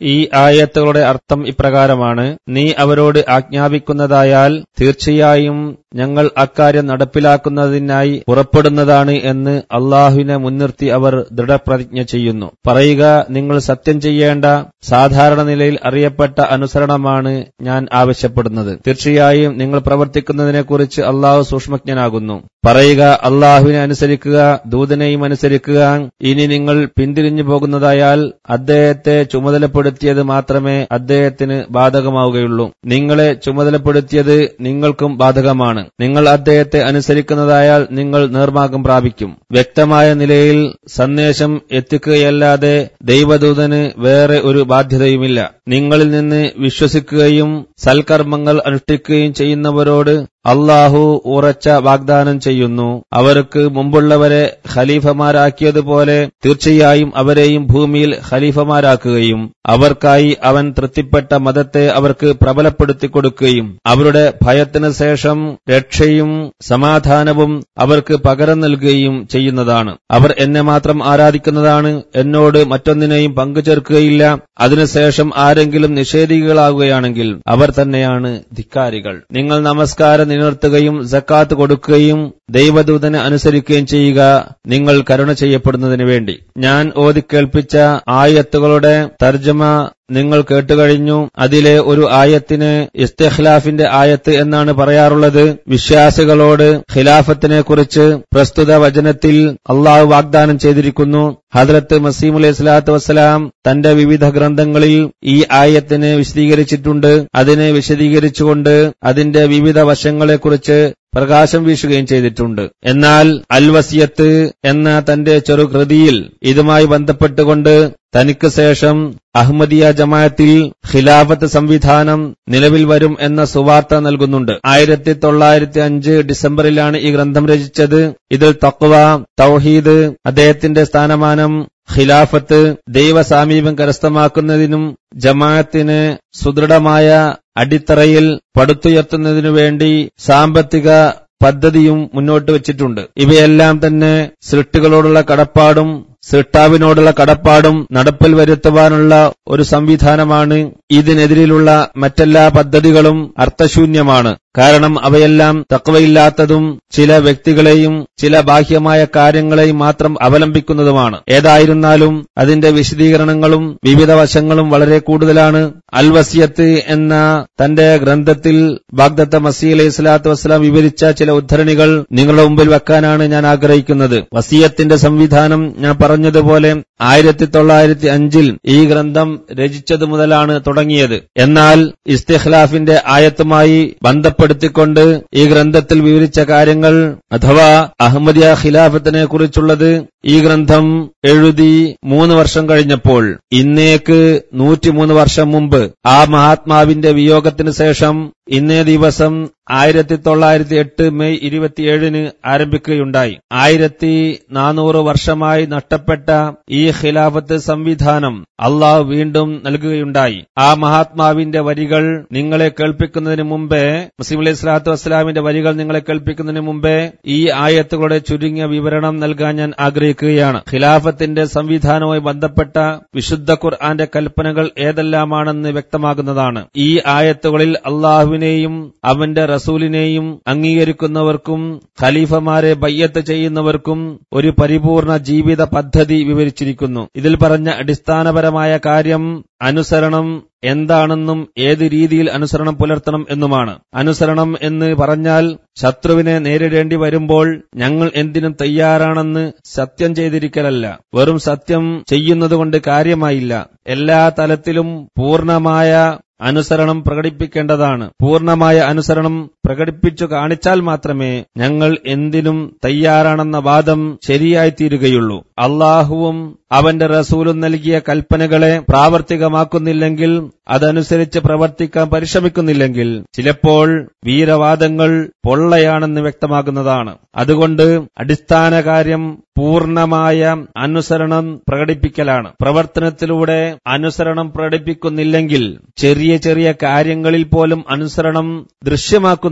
ഈ ആയത്തുകളുടെ അർത്ഥം ഇപ്രകാരമാണ് നീ അവരോട് ആജ്ഞാപിക്കുന്നതായാൽ തീർച്ചയായും ഞങ്ങൾ അക്കാര്യം നടപ്പിലാക്കുന്നതിനായി പുറപ്പെടുന്നതാണ് എന്ന് അള്ളാഹുവിനെ മുൻനിർത്തി അവർ ദൃഢപ്രതിജ്ഞ ചെയ്യുന്നു പറയുക നിങ്ങൾ സത്യം ചെയ്യേണ്ട സാധാരണ നിലയിൽ അറിയപ്പെട്ട അനുസരണമാണ് ഞാൻ ആവശ്യപ്പെടുന്നത് തീർച്ചയായും നിങ്ങൾ പ്രവർത്തിക്കുന്നതിനെക്കുറിച്ച് അള്ളാഹു സൂക്ഷ്മജ്ഞനാകുന്നു പറയുക അള്ളാഹുവിനെ അനുസരിക്കുക ദൂതനെയും അനുസരിക്കുക ഇനി നിങ്ങൾ പിന്തിരിഞ്ഞു പോകുന്നതായാൽ അദ്ദേഹത്തെ ചുമതലപ്പെടുത്തിയത് മാത്രമേ അദ്ദേഹത്തിന് ബാധകമാവുകയുള്ളൂ നിങ്ങളെ ചുമതലപ്പെടുത്തിയത് നിങ്ങൾക്കും ബാധകമാണ് നിങ്ങൾ അദ്ദേഹത്തെ അനുസരിക്കുന്നതായാൽ നിങ്ങൾ നേർമാർഗം പ്രാപിക്കും വ്യക്തമായ നിലയിൽ സന്ദേശം എത്തിക്കുകയല്ലാതെ ദൈവദൂതന് വേറെ ഒരു ബാധ്യതയുമില്ല നിങ്ങളിൽ നിന്ന് വിശ്വസിക്കുകയും സൽക്കർമ്മങ്ങൾ അനുഷ്ഠിക്കുകയും ചെയ്യുന്നവരോട് അള്ളാഹു ഉറച്ച വാഗ്ദാനം ചെയ്യുന്നു അവർക്ക് മുമ്പുള്ളവരെ ഖലീഫമാരാക്കിയതുപോലെ തീർച്ചയായും അവരെയും ഭൂമിയിൽ ഖലീഫമാരാക്കുകയും അവർക്കായി അവൻ തൃപ്തിപ്പെട്ട മതത്തെ അവർക്ക് പ്രബലപ്പെടുത്തി കൊടുക്കുകയും അവരുടെ ഭയത്തിന് ശേഷം രക്ഷയും സമാധാനവും അവർക്ക് പകരം നൽകുകയും ചെയ്യുന്നതാണ് അവർ എന്നെ മാത്രം ആരാധിക്കുന്നതാണ് എന്നോട് മറ്റൊന്നിനെയും പങ്കുചേർക്കുകയില്ല അതിനുശേഷം ആരെങ്കിലും നിഷേധികളാകുകയാണെങ്കിൽ അവർ തന്നെയാണ് ധിക്കാരികൾ നിങ്ങൾ നമസ്കാരം നിലനിർത്തുകയും സക്കാത്ത് കൊടുക്കുകയും ദൈവദൂതനെ അനുസരിക്കുകയും ചെയ്യുക നിങ്ങൾ കരുണ ചെയ്യപ്പെടുന്നതിന് വേണ്ടി ഞാൻ ഓതിക്കേൾപ്പിച്ച ആയത്തുകളുടെ തർജ്ജമ നിങ്ങൾ കേട്ടുകഴിഞ്ഞു അതിലെ ഒരു ആയത്തിന് ഇസ്തിഖ്ലാഫിന്റെ ആയത്ത് എന്നാണ് പറയാറുള്ളത് വിശ്വാസികളോട് ഖിലാഫത്തിനെ കുറിച്ച് പ്രസ്തുത വചനത്തിൽ അള്ളാഹു വാഗ്ദാനം ചെയ്തിരിക്കുന്നു ഹദ്രത്ത് മസീം അലൈഹി സ്വലാത്തു വസ്സലാം തന്റെ വിവിധ ഗ്രന്ഥങ്ങളിൽ ഈ ആയത്തിനെ വിശദീകരിച്ചിട്ടുണ്ട് അതിനെ വിശദീകരിച്ചുകൊണ്ട് അതിന്റെ വിവിധ വശങ്ങളെക്കുറിച്ച് പ്രകാശം വീശുകയും ചെയ്തിട്ടുണ്ട് എന്നാൽ അൽ വസിയത്ത് എന്ന തന്റെ ചെറുകൃതിയിൽ ഇതുമായി ബന്ധപ്പെട്ടുകൊണ്ട് തനിക്ക് ശേഷം അഹമ്മദിയ ജമാഅത്തിൽ ഖിലാഫത്ത് സംവിധാനം നിലവിൽ വരും എന്ന സുവാർത്ത നൽകുന്നുണ്ട് ആയിരത്തി തൊള്ളായിരത്തി അഞ്ച് ഡിസംബറിലാണ് ഈ ഗ്രന്ഥം രചിച്ചത് ഇതിൽ തക്വ തൗഹീദ് അദ്ദേഹത്തിന്റെ സ്ഥാനമാനം ഖിലാഫത്ത് ദൈവസാമീപ്യം കരസ്ഥമാക്കുന്നതിനും ജമാഅത്തിന് സുദൃഢമായ അടിത്തറയിൽ പടുത്തുയർത്തുന്നതിനു വേണ്ടി സാമ്പത്തിക പദ്ധതിയും മുന്നോട്ട് വച്ചിട്ടുണ്ട് ഇവയെല്ലാം തന്നെ സൃഷ്ടികളോടുള്ള കടപ്പാടും സൃഷ്ടാവിനോടുള്ള കടപ്പാടും നടപ്പിൽ വരുത്തുവാനുള്ള ഒരു സംവിധാനമാണ് ഇതിനെതിരിലുള്ള മറ്റെല്ലാ പദ്ധതികളും അർത്ഥശൂന്യമാണ് കാരണം അവയെല്ലാം തക്കവയില്ലാത്തതും ചില വ്യക്തികളെയും ചില ബാഹ്യമായ കാര്യങ്ങളെയും മാത്രം അവലംബിക്കുന്നതുമാണ് ഏതായിരുന്നാലും അതിന്റെ വിശദീകരണങ്ങളും വിവിധ വശങ്ങളും വളരെ കൂടുതലാണ് അൽ വസിയത്ത് എന്ന തന്റെ ഗ്രന്ഥത്തിൽ ബാഗ്ദത്ത മസീ അലൈഹി സ്വലാത്തു വസ്സലാം വിവരിച്ച ചില ഉദ്ധരണികൾ നിങ്ങളുടെ മുമ്പിൽ വെക്കാനാണ് ഞാൻ ആഗ്രഹിക്കുന്നത് വസീയത്തിന്റെ സംവിധാനം ഞാൻ പറഞ്ഞതുപോലെ ആയിരത്തി തൊള്ളായിരത്തി അഞ്ചിൽ ഈ ഗ്രന്ഥം രചിച്ചതു മുതലാണ് തുടങ്ങിയത് എന്നാൽ ഇസ്തിഖ്ലാഫിന്റെ ആയത്തുമായി ബന്ധപ്പെടുത്തിക്കൊണ്ട് ഈ ഗ്രന്ഥത്തിൽ വിവരിച്ച കാര്യങ്ങൾ അഥവാ അഹമ്മദിയ ഖിലാഫത്തിനെ കുറിച്ചുള്ളത് ഈ ഗ്രന്ഥം എഴുതി മൂന്ന് വർഷം കഴിഞ്ഞപ്പോൾ ഇന്നേക്ക് നൂറ്റിമൂന്ന് വർഷം മുമ്പ് ആ മഹാത്മാവിന്റെ വിയോഗത്തിന് ശേഷം ഇന്നേ ദിവസം ആയിരത്തി തൊള്ളായിരത്തി എട്ട് മെയ് ഇരുപത്തിയേഴിന് ആരംഭിക്കുകയുണ്ടായി ആയിരത്തി നാനൂറ് വർഷമായി നഷ്ടപ്പെട്ട ഈ ഖിലാഫത്ത് സംവിധാനം അള്ളാഹ് വീണ്ടും നൽകുകയുണ്ടായി ആ മഹാത്മാവിന്റെ വരികൾ നിങ്ങളെ കേൾപ്പിക്കുന്നതിന് മുമ്പേ മുസ്ലിം അലൈഹി സ്വലാത്തു വസ്സലാമിന്റെ വരികൾ നിങ്ങളെ കേൾപ്പിക്കുന്നതിന് മുമ്പേ ഈ ആയത്തുകളുടെ ചുരുങ്ങിയ വിവരണം നൽകാൻ ഞാൻ ആഗ്രഹിക്കുകയാണ് ഖിലാഫത്തിന്റെ സംവിധാനവുമായി ബന്ധപ്പെട്ട വിശുദ്ധ ഖുർആന്റെ കൽപ്പനകൾ ഏതെല്ലാമാണെന്ന് വ്യക്തമാകുന്നതാണ് ഈ ആയത്തുകളിൽ അള്ളാഹുവിനെയും അവന്റെ റസൂലിനെയും അംഗീകരിക്കുന്നവർക്കും ഖലീഫമാരെ ബയ്യത്ത് ചെയ്യുന്നവർക്കും ഒരു പരിപൂർണ ജീവിത പദ്ധതി വിവരിച്ചിരിക്കുന്നു ഇതിൽ പറഞ്ഞ അടിസ്ഥാനപരമായ കാര്യം അനുസരണം എന്താണെന്നും ഏത് രീതിയിൽ അനുസരണം പുലർത്തണം എന്നുമാണ് അനുസരണം എന്ന് പറഞ്ഞാൽ ശത്രുവിനെ നേരിടേണ്ടി വരുമ്പോൾ ഞങ്ങൾ എന്തിനും തയ്യാറാണെന്ന് സത്യം ചെയ്തിരിക്കലല്ല വെറും സത്യം ചെയ്യുന്നതുകൊണ്ട് കാര്യമായില്ല എല്ലാ തലത്തിലും പൂർണമായ അനുസരണം പ്രകടിപ്പിക്കേണ്ടതാണ് പൂർണമായ അനുസരണം പ്രകടിപ്പിച്ചു കാണിച്ചാൽ മാത്രമേ ഞങ്ങൾ എന്തിനും തയ്യാറാണെന്ന വാദം ശരിയായിത്തീരുകയുള്ളൂ അള്ളാഹുവും അവന്റെ റസൂലും നൽകിയ കൽപ്പനകളെ പ്രാവർത്തികമാക്കുന്നില്ലെങ്കിൽ അതനുസരിച്ച് പ്രവർത്തിക്കാൻ പരിശ്രമിക്കുന്നില്ലെങ്കിൽ ചിലപ്പോൾ വീരവാദങ്ങൾ പൊള്ളയാണെന്ന് വ്യക്തമാകുന്നതാണ് അതുകൊണ്ട് അടിസ്ഥാന കാര്യം പൂർണമായ അനുസരണം പ്രകടിപ്പിക്കലാണ് പ്രവർത്തനത്തിലൂടെ അനുസരണം പ്രകടിപ്പിക്കുന്നില്ലെങ്കിൽ ചെറിയ ചെറിയ കാര്യങ്ങളിൽ പോലും അനുസരണം ദൃശ്യമാക്കുന്നില്ല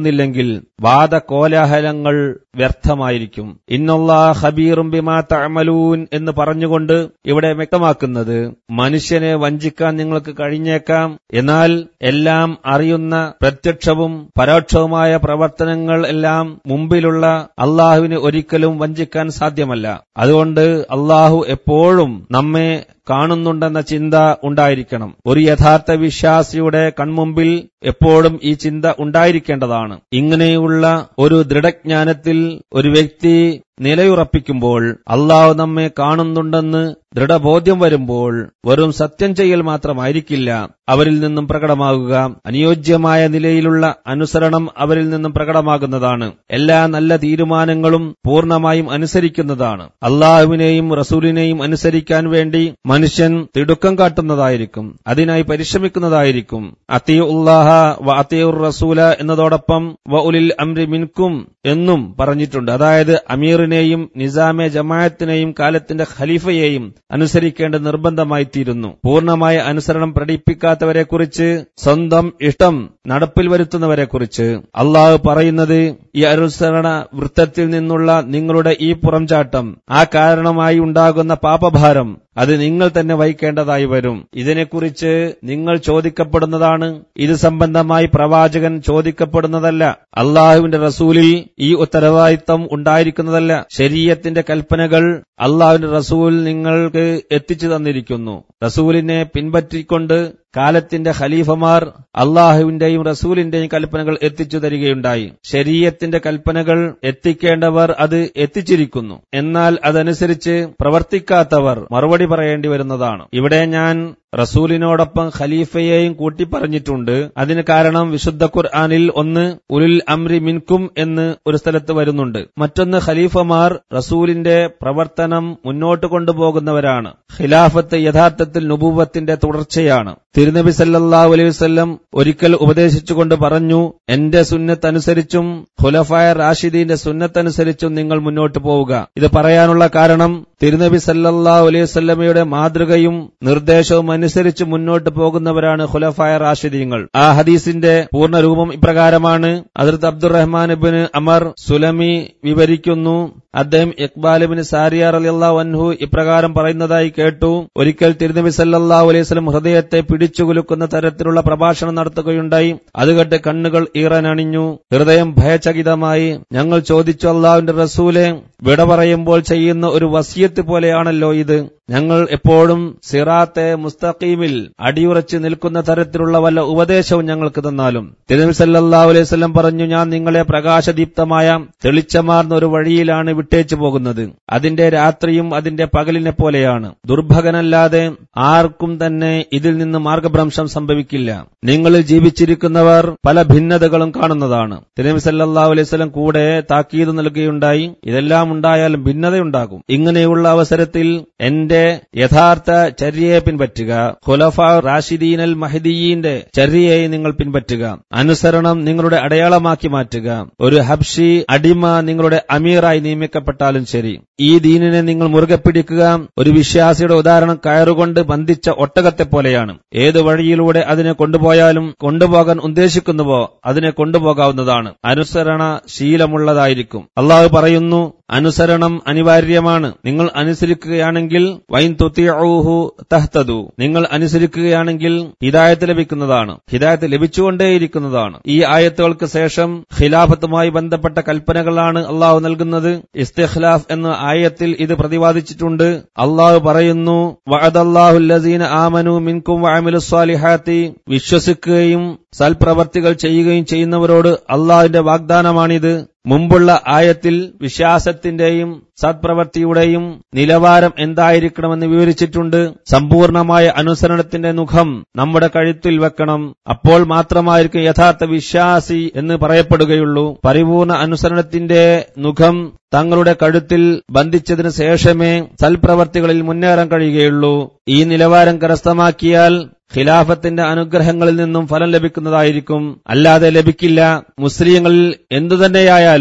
ചിന്തിക്കുന്നില്ലെങ്കിൽ വാദകോലാഹലങ്ങൾ വ്യർത്ഥമായിരിക്കും ഇന്നല്ലാ ഹബീറും ബിമാ തഅമലൂൻ എന്ന് പറഞ്ഞുകൊണ്ട് ഇവിടെ വ്യക്തമാക്കുന്നത് മനുഷ്യനെ വഞ്ചിക്കാൻ നിങ്ങൾക്ക് കഴിഞ്ഞേക്കാം എന്നാൽ എല്ലാം അറിയുന്ന പ്രത്യക്ഷവും പരോക്ഷവുമായ പ്രവർത്തനങ്ങൾ എല്ലാം മുമ്പിലുള്ള അള്ളാഹുവിന് ഒരിക്കലും വഞ്ചിക്കാൻ സാധ്യമല്ല അതുകൊണ്ട് അള്ളാഹു എപ്പോഴും നമ്മെ കാണുന്നുണ്ടെന്ന ചിന്ത ഉണ്ടായിരിക്കണം ഒരു യഥാർത്ഥ വിശ്വാസിയുടെ കൺമുമ്പിൽ എപ്പോഴും ഈ ചിന്ത ഉണ്ടായിരിക്കേണ്ടതാണ് ഇങ്ങനെയുള്ള ഒരു ദൃഢജ്ഞാനത്തിൽ ഒരു വ്യക്തി നിലയുറപ്പിക്കുമ്പോൾ അള്ളാഹു നമ്മെ കാണുന്നുണ്ടെന്ന് ദൃഢബോധ്യം വരുമ്പോൾ വെറും സത്യം ചെയ്യൽ മാത്രമായിരിക്കില്ല അവരിൽ നിന്നും പ്രകടമാകുക അനുയോജ്യമായ നിലയിലുള്ള അനുസരണം അവരിൽ നിന്നും പ്രകടമാകുന്നതാണ് എല്ലാ നല്ല തീരുമാനങ്ങളും പൂർണ്ണമായും അനുസരിക്കുന്നതാണ് അള്ളാഹുവിനെയും റസൂലിനെയും അനുസരിക്കാൻ വേണ്ടി മനുഷ്യൻ തിടുക്കം കാട്ടുന്നതായിരിക്കും അതിനായി പരിശ്രമിക്കുന്നതായിരിക്കും അത്തിയു ഉള്ളാഹ വ അത്തിയുർ റസൂല എന്നതോടൊപ്പം വ ഉലിൽ അംരി മിൻകും എന്നും പറഞ്ഞിട്ടുണ്ട് അതായത് അമീറിനെയും നിസാമെ ജമായത്തിനെയും കാലത്തിന്റെ ഖലീഫയെയും അനുസരിക്കേണ്ടത് നിർബന്ധമായി തീരുന്നു പൂർണ്ണമായ അനുസരണം പ്രകടിപ്പിക്കാത്തവരെക്കുറിച്ച് സ്വന്തം ഇഷ്ടം നടപ്പിൽ വരുത്തുന്നവരെക്കുറിച്ച് അള്ളാഹു പറയുന്നത് ഈ അനുസരണ വൃത്തത്തിൽ നിന്നുള്ള നിങ്ങളുടെ ഈ പുറംചാട്ടം ആ കാരണമായി ഉണ്ടാകുന്ന പാപഭാരം അത് നിങ്ങൾ തന്നെ വഹിക്കേണ്ടതായി വരും ഇതിനെക്കുറിച്ച് നിങ്ങൾ ചോദിക്കപ്പെടുന്നതാണ് ഇത് സംബന്ധമായി പ്രവാചകൻ ചോദിക്കപ്പെടുന്നതല്ല അള്ളാഹുവിന്റെ റസൂലിൽ ഈ ഉത്തരവാദിത്തം ഉണ്ടായിരിക്കുന്നതല്ല ശരീരത്തിന്റെ കൽപ്പനകൾ അള്ളാഹുവിന്റെ റസൂൽ നിങ്ങൾക്ക് എത്തിച്ചു തന്നിരിക്കുന്നു റസൂലിനെ പിൻപറ്റിക്കൊണ്ട് കാലത്തിന്റെ ഖലീഫമാർ അള്ളാഹുവിന്റെയും റസൂലിന്റെയും കൽപ്പനകൾ എത്തിച്ചു തരികയുണ്ടായി ശരീരത്തിന്റെ കൽപ്പനകൾ എത്തിക്കേണ്ടവർ അത് എത്തിച്ചിരിക്കുന്നു എന്നാൽ അതനുസരിച്ച് പ്രവർത്തിക്കാത്തവർ മറുപടി പറയേണ്ടി വരുന്നതാണ് ഇവിടെ ഞാൻ റസൂലിനോടൊപ്പം ഖലീഫയെയും കൂട്ടി പറഞ്ഞിട്ടുണ്ട് അതിന് കാരണം വിശുദ്ധ ഖുർആാനിൽ ഒന്ന് ഉലുൽ അംരി മിൻകും എന്ന് ഒരു സ്ഥലത്ത് വരുന്നുണ്ട് മറ്റൊന്ന് ഖലീഫമാർ റസൂലിന്റെ പ്രവർത്തനം മുന്നോട്ട് കൊണ്ടുപോകുന്നവരാണ് ഖിലാഫത്ത് യഥാർത്ഥത്തിൽ നുബൂവത്തിന്റെ തുടർച്ചയാണ് തിരുനബി സല്ലല്ലാഹു അലൈഹി വസല്ലം ഒരിക്കൽ ഉപദേശിച്ചുകൊണ്ട് പറഞ്ഞു എന്റെ സുന്നത്തനുസരിച്ചും ഖുലഫായ റാഷിദീന്റെ സുന്നത്തനുസരിച്ചും നിങ്ങൾ മുന്നോട്ട് പോവുക ഇത് പറയാനുള്ള കാരണം തിരുനബി സല്ലല്ലാഹു അലൈഹി വസല്ലമയുടെ മാതൃകയും നിർദ്ദേശവും അനുസരിച്ച് മുന്നോട്ട് പോകുന്നവരാണ് ഖുലഫായ റാഷിദീങ്ങൾ ആ ഹദീസിന്റെ പൂർണ്ണരൂപം ഇപ്രകാരമാണ് അതിർത്ത് അബ്ദുറഹ്മാൻ ഇബ്ന് അമർ സുലമി വിവരിക്കുന്നു അദ്ദേഹം ഇക്ബാലിബിന് സാരിയാർ അലിയല്ലാഹു അൻഹു ഇപ്രകാരം പറയുന്നതായി കേട്ടു ഒരിക്കൽ തിരുനബി സല്ലല്ലാഹു അലൈഹി വസല്ലം ഹൃദയത്തെ പിടിച്ചുകുലുക്കുന്ന തരത്തിലുള്ള പ്രഭാഷണം നടത്തുകയുണ്ടായി അത് കേട്ട് കണ്ണുകൾ ഈറനണിഞ്ഞു ഹൃദയം ഭയചകിതമായി ഞങ്ങൾ ചോദിച്ചു അള്ളാഹുവിന്റെ റസൂലെ വിട പറയുമ്പോൾ ചെയ്യുന്ന ഒരു വസിയത്ത് പോലെയാണല്ലോ ഇത് ഞങ്ങൾ എപ്പോഴും സിറാത്തെ മുസ്തഖീമിൽ അടിയുറച്ച് നിൽക്കുന്ന തരത്തിലുള്ള വല്ല ഉപദേശവും ഞങ്ങൾക്ക് തന്നാലും തിരുനബി സല്ലല്ലാഹു അലൈഹി വസല്ലം പറഞ്ഞു ഞാൻ നിങ്ങളെ പ്രകാശദീപ്തമായ തെളിച്ചമാർന്ന ഒരു വഴിയിലാണ് വിട്ടേച്ചു പോകുന്നത് അതിന്റെ രാത്രിയും അതിന്റെ പകലിനെ പോലെയാണ് ദുർഭകനല്ലാതെ ആർക്കും തന്നെ ഇതിൽ നിന്ന് മാർഗഭ്രംശം സംഭവിക്കില്ല നിങ്ങളിൽ ജീവിച്ചിരിക്കുന്നവർ പല ഭിന്നതകളും കാണുന്നതാണ് തിരുനബി സല്ലല്ലാഹു അലൈഹി വസല്ലം കൂടെ താക്കീത് നൽകുകയുണ്ടായി ഇതെല്ലാം ഉണ്ടായാലും ഭിന്നതയുണ്ടാകും ഇങ്ങനെയുള്ള അവസരത്തിൽ എന്റെ യഥാർത്ഥ ചര്യയെ പിൻപറ്റുക ഖുലഫ റാഷിദീൻ അൽ മഹദീന്റെ ചര്യയെ നിങ്ങൾ പിൻപറ്റുക അനുസരണം നിങ്ങളുടെ അടയാളമാക്കി മാറ്റുക ഒരു ഹബ്ഷി അടിമ നിങ്ങളുടെ അമീറായി നിയമിക്കപ്പെട്ടാലും ശരി ഈ ദീനിനെ നിങ്ങൾ മുറുകെ പിടിക്കുക ഒരു വിശ്വാസിയുടെ ഉദാഹരണം കയറുകൊണ്ട് ബന്ധിച്ച ഒട്ടകത്തെ പോലെയാണ് ഏത് വഴിയിലൂടെ അതിനെ കൊണ്ടുപോയാലും കൊണ്ടുപോകാൻ ഉദ്ദേശിക്കുന്നുവോ അതിനെ കൊണ്ടുപോകാവുന്നതാണ് അനുസരണ ശീലമുള്ളതായിരിക്കും അള്ളാഹു പറയുന്നു അനുസരണം അനിവാര്യമാണ് നിങ്ങൾ അനുസരിക്കുകയാണെങ്കിൽ വൈൻ തുത്തിയൂഹു തഹ്തതു നിങ്ങൾ അനുസരിക്കുകയാണെങ്കിൽ ഹിദായത്ത് ലഭിക്കുന്നതാണ് ഹിദായത്ത് ലഭിച്ചുകൊണ്ടേയിരിക്കുന്നതാണ് ഈ ആയത്തുകൾക്ക് ശേഷം ഖിലാഫത്തുമായി ബന്ധപ്പെട്ട കൽപ്പനകളാണ് അള്ളാഹു നൽകുന്നത് ഇസ്തിഖ്ലാഫ് എന്ന ആയത്തിൽ ഇത് പ്രതിപാദിച്ചിട്ടുണ്ട് അള്ളാഹു പറയുന്നു വഅദല്ലാഹുല്ലസീന ആമനു മിൻകും വഅമിലുസ്സാലിഹാത്തി വിശ്വസിക്കുകയും സൽപ്രവർത്തികൾ ചെയ്യുകയും ചെയ്യുന്നവരോട് അള്ളാഹുവിന്റെ വാഗ്ദാനമാണിത് മുമ്പുള്ള ആയത്തിൽ വിശ്വാസത്തിന്റെയും സത്പ്രവൃത്തിയുടെയും നിലവാരം എന്തായിരിക്കണമെന്ന് വിവരിച്ചിട്ടുണ്ട് സമ്പൂർണമായ അനുസരണത്തിന്റെ മുഖം നമ്മുടെ കഴുത്തിൽ വെക്കണം അപ്പോൾ മാത്രമായിരിക്കും യഥാർത്ഥ വിശ്വാസി എന്ന് പറയപ്പെടുകയുള്ളൂ പരിപൂർണ അനുസരണത്തിന്റെ മുഖം തങ്ങളുടെ കഴുത്തിൽ ബന്ധിച്ചതിന് ശേഷമേ സൽപ്രവർത്തികളിൽ മുന്നേറാൻ കഴിയുകയുള്ളൂ ഈ നിലവാരം കരസ്ഥമാക്കിയാൽ ഖിലാഫത്തിന്റെ അനുഗ്രഹങ്ങളിൽ നിന്നും ഫലം ലഭിക്കുന്നതായിരിക്കും അല്ലാതെ ലഭിക്കില്ല മുസ്ലിങ്ങളിൽ എന്തുതന്നെയായാലും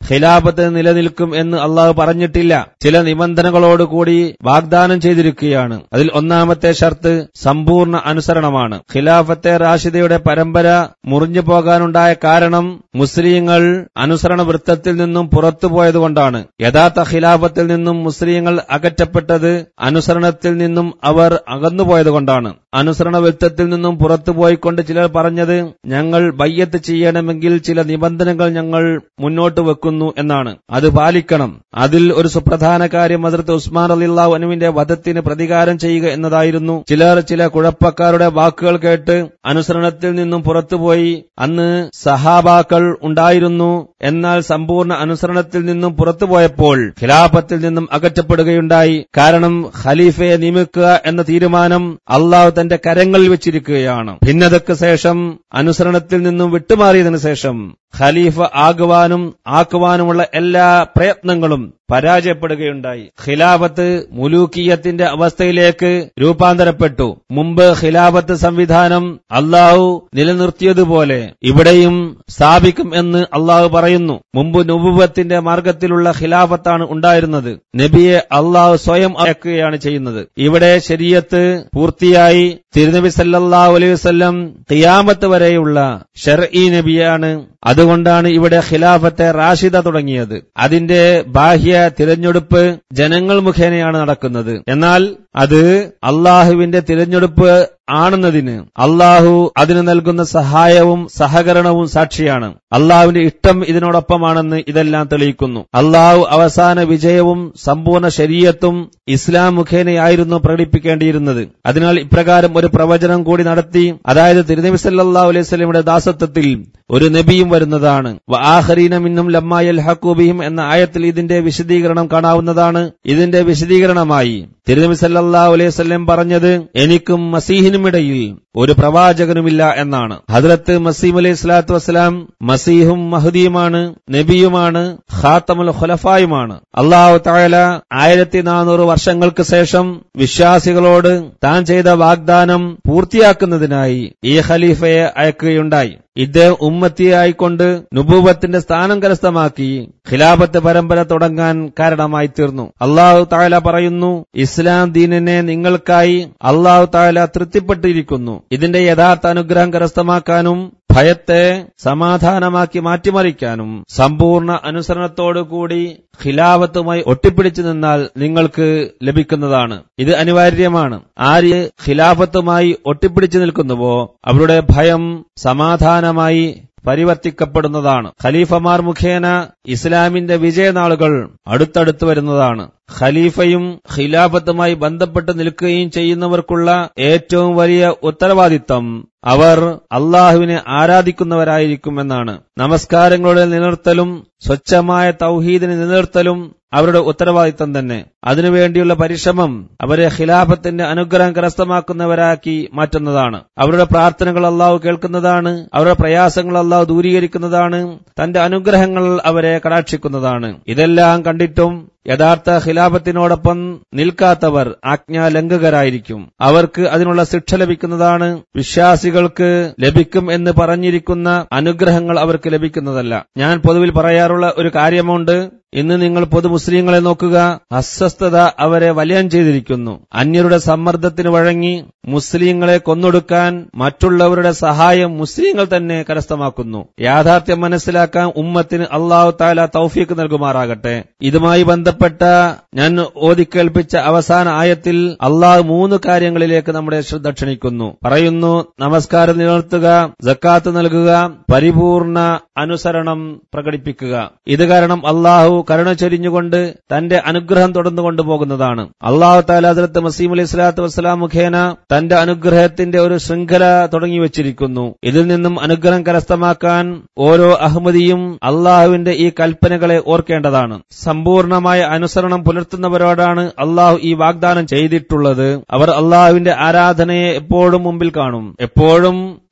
ഖിലാഫത്ത് നിലനിൽക്കും എന്ന് അള്ളാഹു പറഞ്ഞിട്ടില്ല ചില നിബന്ധനകളോടുകൂടി വാഗ്ദാനം ചെയ്തിരിക്കുകയാണ് അതിൽ ഒന്നാമത്തെ ഷർത്ത് സമ്പൂർണ്ണ അനുസരണമാണ് ഖിലാഫത്തെ റാഷിദയുടെ പരമ്പര മുറിഞ്ഞു പോകാനുണ്ടായ കാരണം മുസ്ലിങ്ങൾ അനുസരണ വൃത്തത്തിൽ നിന്നും പുറത്തുപോയതുകൊണ്ടാണ് യഥാർത്ഥ ഖിലാഫത്തിൽ നിന്നും മുസ്ലിങ്ങൾ അകറ്റപ്പെട്ടത് അനുസരണത്തിൽ നിന്നും അവർ അകന്നുപോയതുകൊണ്ടാണ് അനുസരണ വൃത്തത്തിൽ നിന്നും പുറത്തുപോയിക്കൊണ്ട് ചിലർ പറഞ്ഞത് ഞങ്ങൾ ബയ്യത്ത് ചെയ്യണമെങ്കിൽ ചില നിബന്ധനകൾ ഞങ്ങൾ മുന്നോട്ട് വെക്കുന്നു എന്നാണ് അത് പാലിക്കണം അതിൽ ഒരു സുപ്രധാന കാര്യം ഹസരത്ത് ഉസ്മാൻ അലിള്ളാഹു അനുവിന്റെ വധത്തിന് പ്രതികാരം ചെയ്യുക എന്നതായിരുന്നു ചിലർ ചില കുഴപ്പക്കാരുടെ വാക്കുകൾ കേട്ട് അനുസരണത്തിൽ നിന്നും പുറത്തുപോയി അന്ന് സഹാബാക്കൾ ഉണ്ടായിരുന്നു എന്നാൽ സമ്പൂർണ്ണ അനുസരണത്തിൽ നിന്നും പുറത്തുപോയപ്പോൾ ഖിലാഫത്തിൽ നിന്നും അകറ്റപ്പെടുകയുണ്ടായി കാരണം ഖലീഫയെ നിയമിക്കുക എന്ന തീരുമാനം അള്ളാഹു തന്റെ കരങ്ങളിൽ വെച്ചിരിക്കുകയാണ് ഭിന്നതയ്ക്ക് ശേഷം അനുസരണത്തിൽ നിന്നും വിട്ടുമാറിയതിനു ശേഷം ഖലീഫ ആകുവാനും ആക്കുവാനുമുള്ള എല്ലാ പ്രയത്നങ്ങളും പരാജയപ്പെടുകയുണ്ടായി ഖിലാഫത്ത് മുലൂക്കിയത്തിന്റെ അവസ്ഥയിലേക്ക് രൂപാന്തരപ്പെട്ടു മുമ്പ് ഖിലാഫത്ത് സംവിധാനം അള്ളാഹു നിലനിർത്തിയതുപോലെ ഇവിടെയും സ്ഥാപിക്കും എന്ന് അള്ളാഹു പറയുന്നു മുമ്പ് നുബുവത്തിന്റെ മാർഗത്തിലുള്ള ഖിലാഫത്താണ് ഉണ്ടായിരുന്നത് നബിയെ അള്ളാഹു സ്വയം അയക്കുകയാണ് ചെയ്യുന്നത് ഇവിടെ ശരീയത്ത് പൂർത്തിയായി തിരുനബി സല്ലല്ലാഹു അലൈഹി വസല്ലം ഖിയാമത്ത് വരെയുള്ള ഷർഈ നബിയാണ് അതുകൊണ്ടാണ് ഇവിടെ ഖിലാഫത്തെ റാഷിദ തുടങ്ങിയത് അതിന്റെ ബാഹ്യ തിരഞ്ഞെടുപ്പ് ജനങ്ങൾ മുഖേനയാണ് നടക്കുന്നത് എന്നാൽ അത് അള്ളാഹുവിന്റെ തിരഞ്ഞെടുപ്പ് ആണെന്നതിന് അള്ളാഹു അതിന് നൽകുന്ന സഹായവും സഹകരണവും സാക്ഷിയാണ് അള്ളാഹുവിന്റെ ഇഷ്ടം ഇതിനോടൊപ്പമാണെന്ന് ഇതെല്ലാം തെളിയിക്കുന്നു അള്ളാഹു അവസാന വിജയവും സമ്പൂർണ്ണ ശരീരത്തും ഇസ്ലാം മുഖേനയായിരുന്നു പ്രകടിപ്പിക്കേണ്ടിയിരുന്നത് അതിനാൽ ഇപ്രകാരം ഒരു പ്രവചനം കൂടി നടത്തി അതായത് തിരുനബി സല്ലല്ലാഹു അലൈഹി സ്വലമിയുടെ ദാസത്വത്തിൽ ഒരു നബിയും വരുന്നതാണ് ആഹരീന മിന്നും ലമ്മായൽ ഹക്കൂബിയും എന്ന ആയത്തിൽ ഇതിന്റെ വിശദീകരണം കാണാവുന്നതാണ് ഇതിന്റെ വിശദീകരണമായി തിരുനബി സല്ലല്ലാഹു അലൈഹി വസല്ലം പറഞ്ഞത് എനിക്കും മസീഹിനുമിടയിൽ ഒരു പ്രവാചകനുമില്ല എന്നാണ് ഹദ്രത്ത് മസീം അലൈഹി സ്വലാത്തു വസ്സലാം മസീഹും മഹദിയുമാണ് നബിയുമാണ് ഖാത്തമുൽ ഖുലഫായുമാണ് അള്ളാഹു തായാല ആയിരത്തി നാനൂറ് വർഷങ്ങൾക്ക് ശേഷം വിശ്വാസികളോട് താൻ ചെയ്ത വാഗ്ദാനം പൂർത്തിയാക്കുന്നതിനായി ഈ ഖലീഫയെ അയക്കുകയുണ്ടായി ഇദ്ദേഹം ഉമ്മത്തിയായിക്കൊണ്ട് നുബൂവത്തിന്റെ സ്ഥാനം കരസ്ഥമാക്കി ഖിലാഫത്ത് പരമ്പര തുടങ്ങാൻ കാരണമായി തീർന്നു അള്ളാഹു താല പറയുന്നു ഇസ്ലാം ദീനിനെ നിങ്ങൾക്കായി അള്ളാഹു താല തൃപ്തിപ്പെട്ടിരിക്കുന്നു ഇതിന്റെ യഥാർത്ഥ അനുഗ്രഹം കരസ്ഥമാക്കാനും ഭയത്തെ സമാധാനമാക്കി മാറ്റിമറിക്കാനും സമ്പൂർണ്ണ അനുസരണത്തോടുകൂടി ഖിലാഫത്തുമായി ഒട്ടിപ്പിടിച്ചു നിന്നാൽ നിങ്ങൾക്ക് ലഭിക്കുന്നതാണ് ഇത് അനിവാര്യമാണ് ആര് ഖിലാഫത്തുമായി ഒട്ടിപ്പിടിച്ചു നിൽക്കുന്നുവോ അവരുടെ ഭയം സമാധാനമായി പരിവർത്തിക്കപ്പെടുന്നതാണ് ഖലീഫമാർ മുഖേന ഇസ്ലാമിന്റെ വിജയനാളുകൾ അടുത്തടുത്ത് വരുന്നതാണ് ഖലീഫയും ഖിലാഫത്തുമായി ബന്ധപ്പെട്ട് നിൽക്കുകയും ചെയ്യുന്നവർക്കുള്ള ഏറ്റവും വലിയ ഉത്തരവാദിത്തം അവർ അള്ളാഹുവിനെ ആരാധിക്കുന്നവരായിരിക്കും എന്നാണ് നമസ്കാരങ്ങളുടെ നിലനിർത്തലും സ്വച്ഛമായ തൗഹീദിനെ നിലനിർത്തലും അവരുടെ ഉത്തരവാദിത്തം തന്നെ അതിനുവേണ്ടിയുള്ള പരിശ്രമം അവരെ ഖിലാഫത്തിന്റെ അനുഗ്രഹം കരസ്ഥമാക്കുന്നവരാക്കി മാറ്റുന്നതാണ് അവരുടെ പ്രാർത്ഥനകൾ അള്ളാഹു കേൾക്കുന്നതാണ് അവരുടെ പ്രയാസങ്ങൾ അള്ളാഹു ദൂരീകരിക്കുന്നതാണ് തന്റെ അനുഗ്രഹങ്ങൾ അവരെ കടാക്ഷിക്കുന്നതാണ് ഇതെല്ലാം കണ്ടിട്ടും യഥാർത്ഥ ഖിലാഫത്തിനോടൊപ്പം നിൽക്കാത്തവർ ആജ്ഞാലംഘകരായിരിക്കും അവർക്ക് അതിനുള്ള ശിക്ഷ ലഭിക്കുന്നതാണ് വിശ്വാസികൾക്ക് ലഭിക്കും എന്ന് പറഞ്ഞിരിക്കുന്ന അനുഗ്രഹങ്ങൾ അവർക്ക് ലഭിക്കുന്നതല്ല ഞാൻ പൊതുവിൽ പറയാറുള്ള ഒരു കാര്യമുണ്ട് ഇന്ന് നിങ്ങൾ പൊതു മുസ്ലിങ്ങളെ നോക്കുക അസ്വസ്ഥത അവരെ വലയം ചെയ്തിരിക്കുന്നു അന്യരുടെ സമ്മർദ്ദത്തിന് വഴങ്ങി മുസ്ലിങ്ങളെ കൊന്നൊടുക്കാൻ മറ്റുള്ളവരുടെ സഹായം മുസ്ലിങ്ങൾ തന്നെ കരസ്ഥമാക്കുന്നു യാഥാർത്ഥ്യം മനസ്സിലാക്കാൻ ഉമ്മത്തിന് അള്ളാഹു താല തൗഫീക്ക് നൽകുമാറാകട്ടെ ഇതുമായി ബന്ധപ്പെട്ട ഞാൻ ഓതിക്കേൽപ്പിച്ച അവസാന ആയത്തിൽ അള്ളാഹു മൂന്ന് കാര്യങ്ങളിലേക്ക് നമ്മുടെ ശ്രദ്ധ ക്ഷണിക്കുന്നു പറയുന്നു നമസ്കാരം നിലനിർത്തുക ജക്കാത്ത് നൽകുക പരിപൂർണ അനുസരണം പ്രകടിപ്പിക്കുക ഇത് കാരണം അള്ളാഹു കരുണ ചൊരിഞ്ഞുകൊണ്ട് തന്റെ അനുഗ്രഹം തുടർന്നു കൊണ്ടുപോകുന്നതാണ് അള്ളാഹു താല ഹസരത്ത് മസീം അലൈഹി സ്വലാത്തു വസ്സലാം മുഖേന തന്റെ അനുഗ്രഹത്തിന്റെ ഒരു ശൃംഖല തുടങ്ങി വച്ചിരിക്കുന്നു ഇതിൽ നിന്നും അനുഗ്രഹം കരസ്ഥമാക്കാൻ ഓരോ അഹമ്മദിയും അള്ളാഹുവിന്റെ ഈ കൽപ്പനകളെ ഓർക്കേണ്ടതാണ് സമ്പൂർണമായ അനുസരണം പുലർത്തുന്നവരോടാണ് അള്ളാഹു ഈ വാഗ്ദാനം ചെയ്തിട്ടുള്ളത് അവർ അള്ളാഹുവിന്റെ ആരാധനയെ എപ്പോഴും മുമ്പിൽ കാണും എപ്പോഴും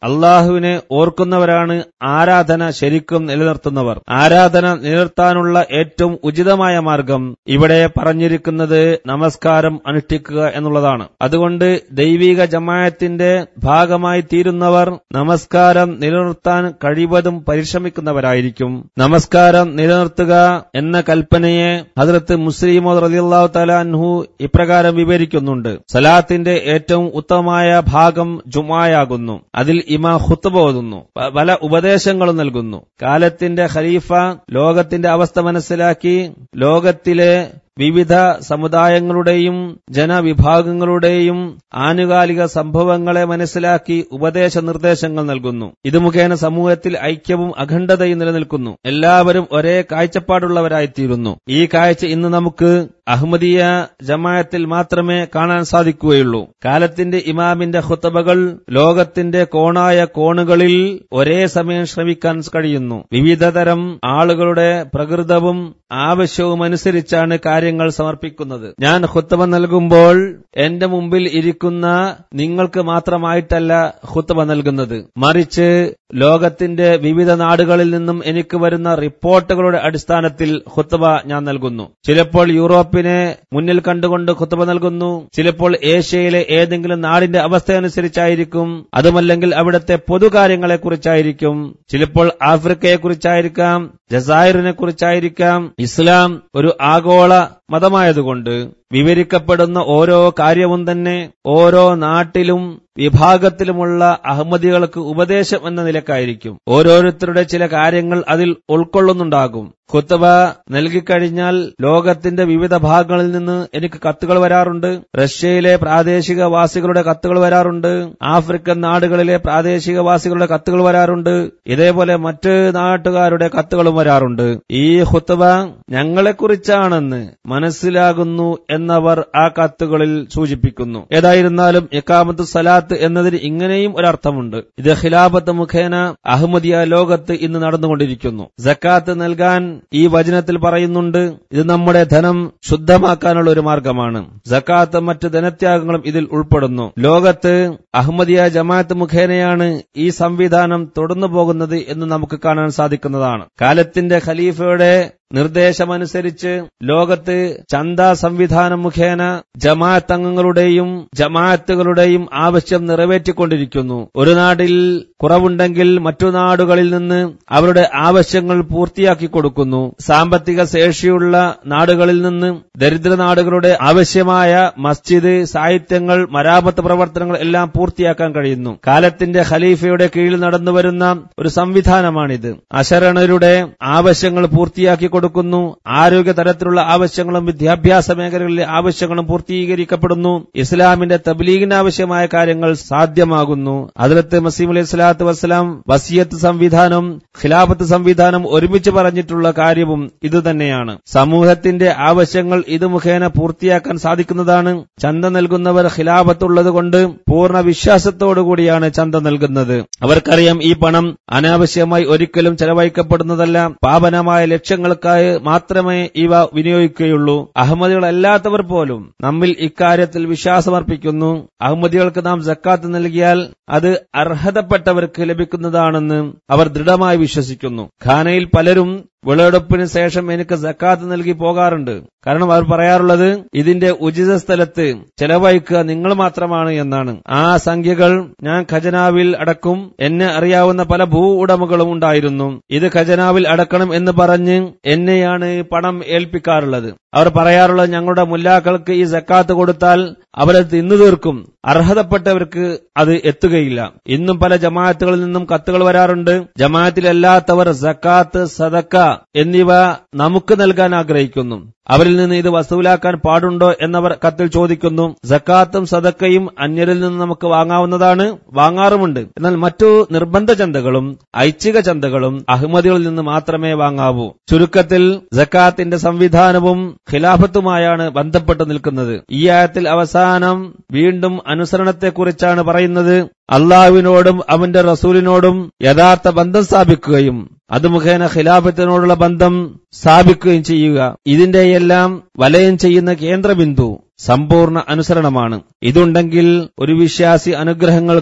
അള്ളാഹുവിനെ ഓർക്കുന്നവരാണ് ആരാധന ശരിക്കും നിലനിർത്തുന്നവർ ആരാധന നിലനിർത്താനുള്ള ഏറ്റവും ഉചിതമായ മാർഗം ഇവിടെ പറഞ്ഞിരിക്കുന്നത് നമസ്കാരം അനുഷ്ഠിക്കുക എന്നുള്ളതാണ് അതുകൊണ്ട് ദൈവിക ജമായത്തിന്റെ ഭാഗമായി തീരുന്നവർ നമസ്കാരം നിലനിർത്താൻ കഴിവതും പരിശ്രമിക്കുന്നവരായിരിക്കും നമസ്കാരം നിലനിർത്തുക എന്ന കൽപ്പനയെ ഹദ്രത്ത് മുസ്ലിമോ റലിയല്ലാഹു തആല അൻഹു ഇപ്രകാരം വിവരിക്കുന്നുണ്ട് സലാത്തിന്റെ ഏറ്റവും ഉത്തമമായ ഭാഗം ജുമായാകുന്നു അതിൽ ഇമാ ഖുത്ബ ഓതുന്നു പ- പല ഉപദേശങ്ങളും നൽകുന്നു കാലത്തിന്റെ ഖലീഫ ലോകത്തിന്റെ അവസ്ഥ മനസ്സിലാക്കി ലോകത്തിലെ വിവിധ സമുദായങ്ങളുടെയും ജനവിഭാഗങ്ങളുടെയും ആനുകാലിക സംഭവങ്ങളെ മനസ്സിലാക്കി ഉപദേശ നിർദ്ദേശങ്ങൾ നൽകുന്നു ഇത് മുഖേന സമൂഹത്തിൽ ഐക്യവും അഖണ്ഡതയും നിലനിൽക്കുന്നു എല്ലാവരും ഒരേ കാഴ്ചപ്പാടുള്ളവരായിത്തീരുന്നു ഈ കാഴ്ച ഇന്ന് നമുക്ക് അഹമ്മദീയ ജമായത്തിൽ മാത്രമേ കാണാൻ സാധിക്കുകയുള്ളൂ കാലത്തിന്റെ ഇമാമിന്റെ ഖുത്തബകൾ ലോകത്തിന്റെ കോണായ കോണുകളിൽ ഒരേ സമയം ശ്രമിക്കാൻ കഴിയുന്നു വിവിധതരം ആളുകളുടെ പ്രകൃതവും ആവശ്യവും അനുസരിച്ചാണ് കാര്യങ്ങൾ സമർപ്പിക്കുന്നത് ഞാൻ ഖുത്തബ നൽകുമ്പോൾ എന്റെ മുമ്പിൽ ഇരിക്കുന്ന നിങ്ങൾക്ക് മാത്രമായിട്ടല്ല ഖുത്തബ നൽകുന്നത് മറിച്ച് ലോകത്തിന്റെ വിവിധ നാടുകളിൽ നിന്നും എനിക്ക് വരുന്ന റിപ്പോർട്ടുകളുടെ അടിസ്ഥാനത്തിൽ ഖുത്തബ ഞാൻ നൽകുന്നു ചിലപ്പോൾ യൂറോപ്പിനെ മുന്നിൽ കണ്ടുകൊണ്ട് ഖുത്തബ നൽകുന്നു ചിലപ്പോൾ ഏഷ്യയിലെ ഏതെങ്കിലും നാടിന്റെ അവസ്ഥയനുസരിച്ചായിരിക്കും അതുമല്ലെങ്കിൽ അവിടുത്തെ പൊതുകാര്യങ്ങളെക്കുറിച്ചായിരിക്കും ചിലപ്പോൾ ആഫ്രിക്കയെക്കുറിച്ചായിരിക്കാം ജസായറിനെ കുറിച്ചായിരിക്കാം ഇസ്ലാം ഒരു ആഗോള മതമായതുകൊണ്ട് വിവരിക്കപ്പെടുന്ന ഓരോ കാര്യവും തന്നെ ഓരോ നാട്ടിലും വിഭാഗത്തിലുമുള്ള അഹമ്മദികൾക്ക് ഉപദേശം എന്ന നിലക്കായിരിക്കും ഓരോരുത്തരുടെ ചില കാര്യങ്ങൾ അതിൽ ഉൾക്കൊള്ളുന്നുണ്ടാകും ഖുത്തബ നൽകിക്കഴിഞ്ഞാൽ ലോകത്തിന്റെ വിവിധ ഭാഗങ്ങളിൽ നിന്ന് എനിക്ക് കത്തുകൾ വരാറുണ്ട് റഷ്യയിലെ പ്രാദേശികവാസികളുടെ കത്തുകൾ വരാറുണ്ട് ആഫ്രിക്കൻ നാടുകളിലെ പ്രാദേശികവാസികളുടെ കത്തുകൾ വരാറുണ്ട് ഇതേപോലെ മറ്റ് നാട്ടുകാരുടെ കത്തുകളും വരാറുണ്ട് ഈ ഖുത്തബ ഞങ്ങളെക്കുറിച്ചാണെന്ന് മനസ്സിലാകുന്നു എന്നവർ ആ കത്തുകളിൽ സൂചിപ്പിക്കുന്നു ഏതായിരുന്നാലും ഇക്കാമത്ത് സലാത്ത് എന്നതിന് ഇങ്ങനെയും ഒരർത്ഥമുണ്ട് ഇത് ഖിലാഫത്ത് മുഖേന അഹമ്മദിയ ലോകത്ത് ഇന്ന് നടന്നുകൊണ്ടിരിക്കുന്നു ജക്കാത്ത് നൽകാൻ ഈ വചനത്തിൽ പറയുന്നുണ്ട് ഇത് നമ്മുടെ ധനം ശുദ്ധമാക്കാനുള്ള ഒരു മാർഗമാണ് ജക്കാത്ത് മറ്റ് ധനത്യാഗങ്ങളും ഇതിൽ ഉൾപ്പെടുന്നു ലോകത്ത് അഹമ്മദിയ ജമാഅത്ത് മുഖേനയാണ് ഈ സംവിധാനം തുടർന്നു പോകുന്നത് എന്ന് നമുക്ക് കാണാൻ സാധിക്കുന്നതാണ് കാലത്തിന്റെ ഖലീഫയുടെ നിർദ്ദേശമനുസരിച്ച് ലോകത്ത് ചന്ത സംവിധാനം മുഖേന ജമാഅത്ത് അംഗങ്ങളുടെയും ജമാഅത്തുകളുടെയും ആവശ്യം നിറവേറ്റിക്കൊണ്ടിരിക്കുന്നു ഒരു നാട്ടിൽ കുറവുണ്ടെങ്കിൽ മറ്റു നാടുകളിൽ നിന്ന് അവരുടെ ആവശ്യങ്ങൾ പൂർത്തിയാക്കി കൊടുക്കുന്നു സാമ്പത്തിക ശേഷിയുള്ള നാടുകളിൽ നിന്ന് ദരിദ്ര നാടുകളുടെ ആവശ്യമായ മസ്ജിദ് സാഹിത്യങ്ങൾ മരാമത്ത് പ്രവർത്തനങ്ങൾ എല്ലാം പൂർത്തിയാക്കാൻ കഴിയുന്നു കാലത്തിന്റെ ഖലീഫയുടെ കീഴിൽ നടന്നുവരുന്ന ഒരു സംവിധാനമാണിത് അശരണരുടെ ആവശ്യങ്ങൾ പൂർത്തിയാക്കി കൊടുക്കുന്നു ആരോഗ്യ തരത്തിലുള്ള ആവശ്യങ്ങളും വിദ്യാഭ്യാസ മേഖലകളിലെ ആവശ്യങ്ങളും പൂർത്തീകരിക്കപ്പെടുന്നു ഇസ്ലാമിന്റെ തബ്ലീഗിന് ആവശ്യമായ കാര്യങ്ങൾ സാധ്യമാകുന്നു അതിലത്ത് മസീം അലൈഹി സ്വലാത്തു വസ്സലാം വസിയത്ത് സംവിധാനം ഖിലാഫത്ത് സംവിധാനം ഒരുമിച്ച് പറഞ്ഞിട്ടുള്ള കാര്യവും ഇതുതന്നെയാണ് സമൂഹത്തിന്റെ ആവശ്യങ്ങൾ ഇത് മുഖേന പൂർത്തിയാക്കാൻ സാധിക്കുന്നതാണ് ചന്ത നൽകുന്നവർ ഖിലാഫത്തുള്ളത് കൊണ്ട് പൂർണ്ണ വിശ്വാസത്തോടുകൂടിയാണ് ചന്ത നൽകുന്നത് അവർക്കറിയാം ഈ പണം അനാവശ്യമായി ഒരിക്കലും ചെലവഴിക്കപ്പെടുന്നതല്ല പാപനമായ ലക്ഷ്യങ്ങൾക്കായി മാത്രമേ ഇവ വിനിയോഗിക്കുകയുള്ളൂ അഹമ്മദികളല്ലാത്തവർ പോലും നമ്മിൽ ഇക്കാര്യത്തിൽ വിശ്വാസമർപ്പിക്കുന്നു അഹമ്മദികൾക്ക് നാം ജക്കാത്ത് നൽകിയാൽ അത് അർഹതപ്പെട്ടവർക്ക് ലഭിക്കുന്നതാണെന്ന് അവർ ദൃഢമായി വിശ്വസിക്കുന്നു ഖാനയിൽ പലരും വിളവെടുപ്പിന് ശേഷം എനിക്ക് സക്കാത്ത് നൽകി പോകാറുണ്ട് കാരണം അവർ പറയാറുള്ളത് ഇതിന്റെ ഉചിത സ്ഥലത്ത് ചെലവഴിക്കുക നിങ്ങൾ മാത്രമാണ് എന്നാണ് ആ സംഖ്യകൾ ഞാൻ ഖജനാവിൽ അടക്കും എന്നെ അറിയാവുന്ന പല ഭൂ ഉടമകളും ഉണ്ടായിരുന്നു ഇത് ഖജനാവിൽ അടക്കണം എന്ന് പറഞ്ഞ് എന്നെയാണ് പണം ഏൽപ്പിക്കാറുള്ളത് അവർ പറയാറുള്ളത് ഞങ്ങളുടെ മുല്ലാക്കൾക്ക് ഈ സക്കാത്ത് കൊടുത്താൽ അവരത് തിന്നു തീർക്കും അർഹതപ്പെട്ടവർക്ക് അത് എത്തുകയില്ല ഇന്നും പല ജമാഅത്തുകളിൽ നിന്നും കത്തുകൾ വരാറുണ്ട് ജമാഅത്തിലല്ലാത്തവർ സക്കാത്ത് സദക്ക എന്നിവ നമുക്ക് നൽകാൻ ആഗ്രഹിക്കുന്നു അവരിൽ നിന്ന് ഇത് വസൂലാക്കാൻ പാടുണ്ടോ എന്നവർ കത്തിൽ ചോദിക്കുന്നു സക്കാത്തും സദക്കയും അന്യരിൽ നിന്ന് നമുക്ക് വാങ്ങാവുന്നതാണ് വാങ്ങാറുമുണ്ട് എന്നാൽ മറ്റു നിർബന്ധ ചന്തകളും ഐച്ഛിക ചന്തകളും അഹമ്മദികളിൽ നിന്ന് മാത്രമേ വാങ്ങാവൂ ചുരുക്കത്തിൽ സക്കാത്തിന്റെ സംവിധാനവും ഖിലാഫത്തുമായാണ് ബന്ധപ്പെട്ട് നിൽക്കുന്നത് ഈ ആയത്തിൽ അവസാനം വീണ്ടും അനുസരണത്തെക്കുറിച്ചാണ് പറയുന്നത് അള്ളാഹുവിനോടും അവന്റെ റസൂലിനോടും യഥാർത്ഥ ബന്ധം സ്ഥാപിക്കുകയും അത് മുഖേന ഖിലാഫത്തിനോടുള്ള ബന്ധം സ്ഥാപിക്കുകയും ചെയ്യുക ഇതിന്റെയെല്ലാം വലയം ചെയ്യുന്ന കേന്ദ്രബിന്ദു സമ്പൂർണ്ണ അനുസരണമാണ് ഇതുണ്ടെങ്കിൽ ഒരു വിശ്വാസി അനുഗ്രഹങ്ങൾക്ക്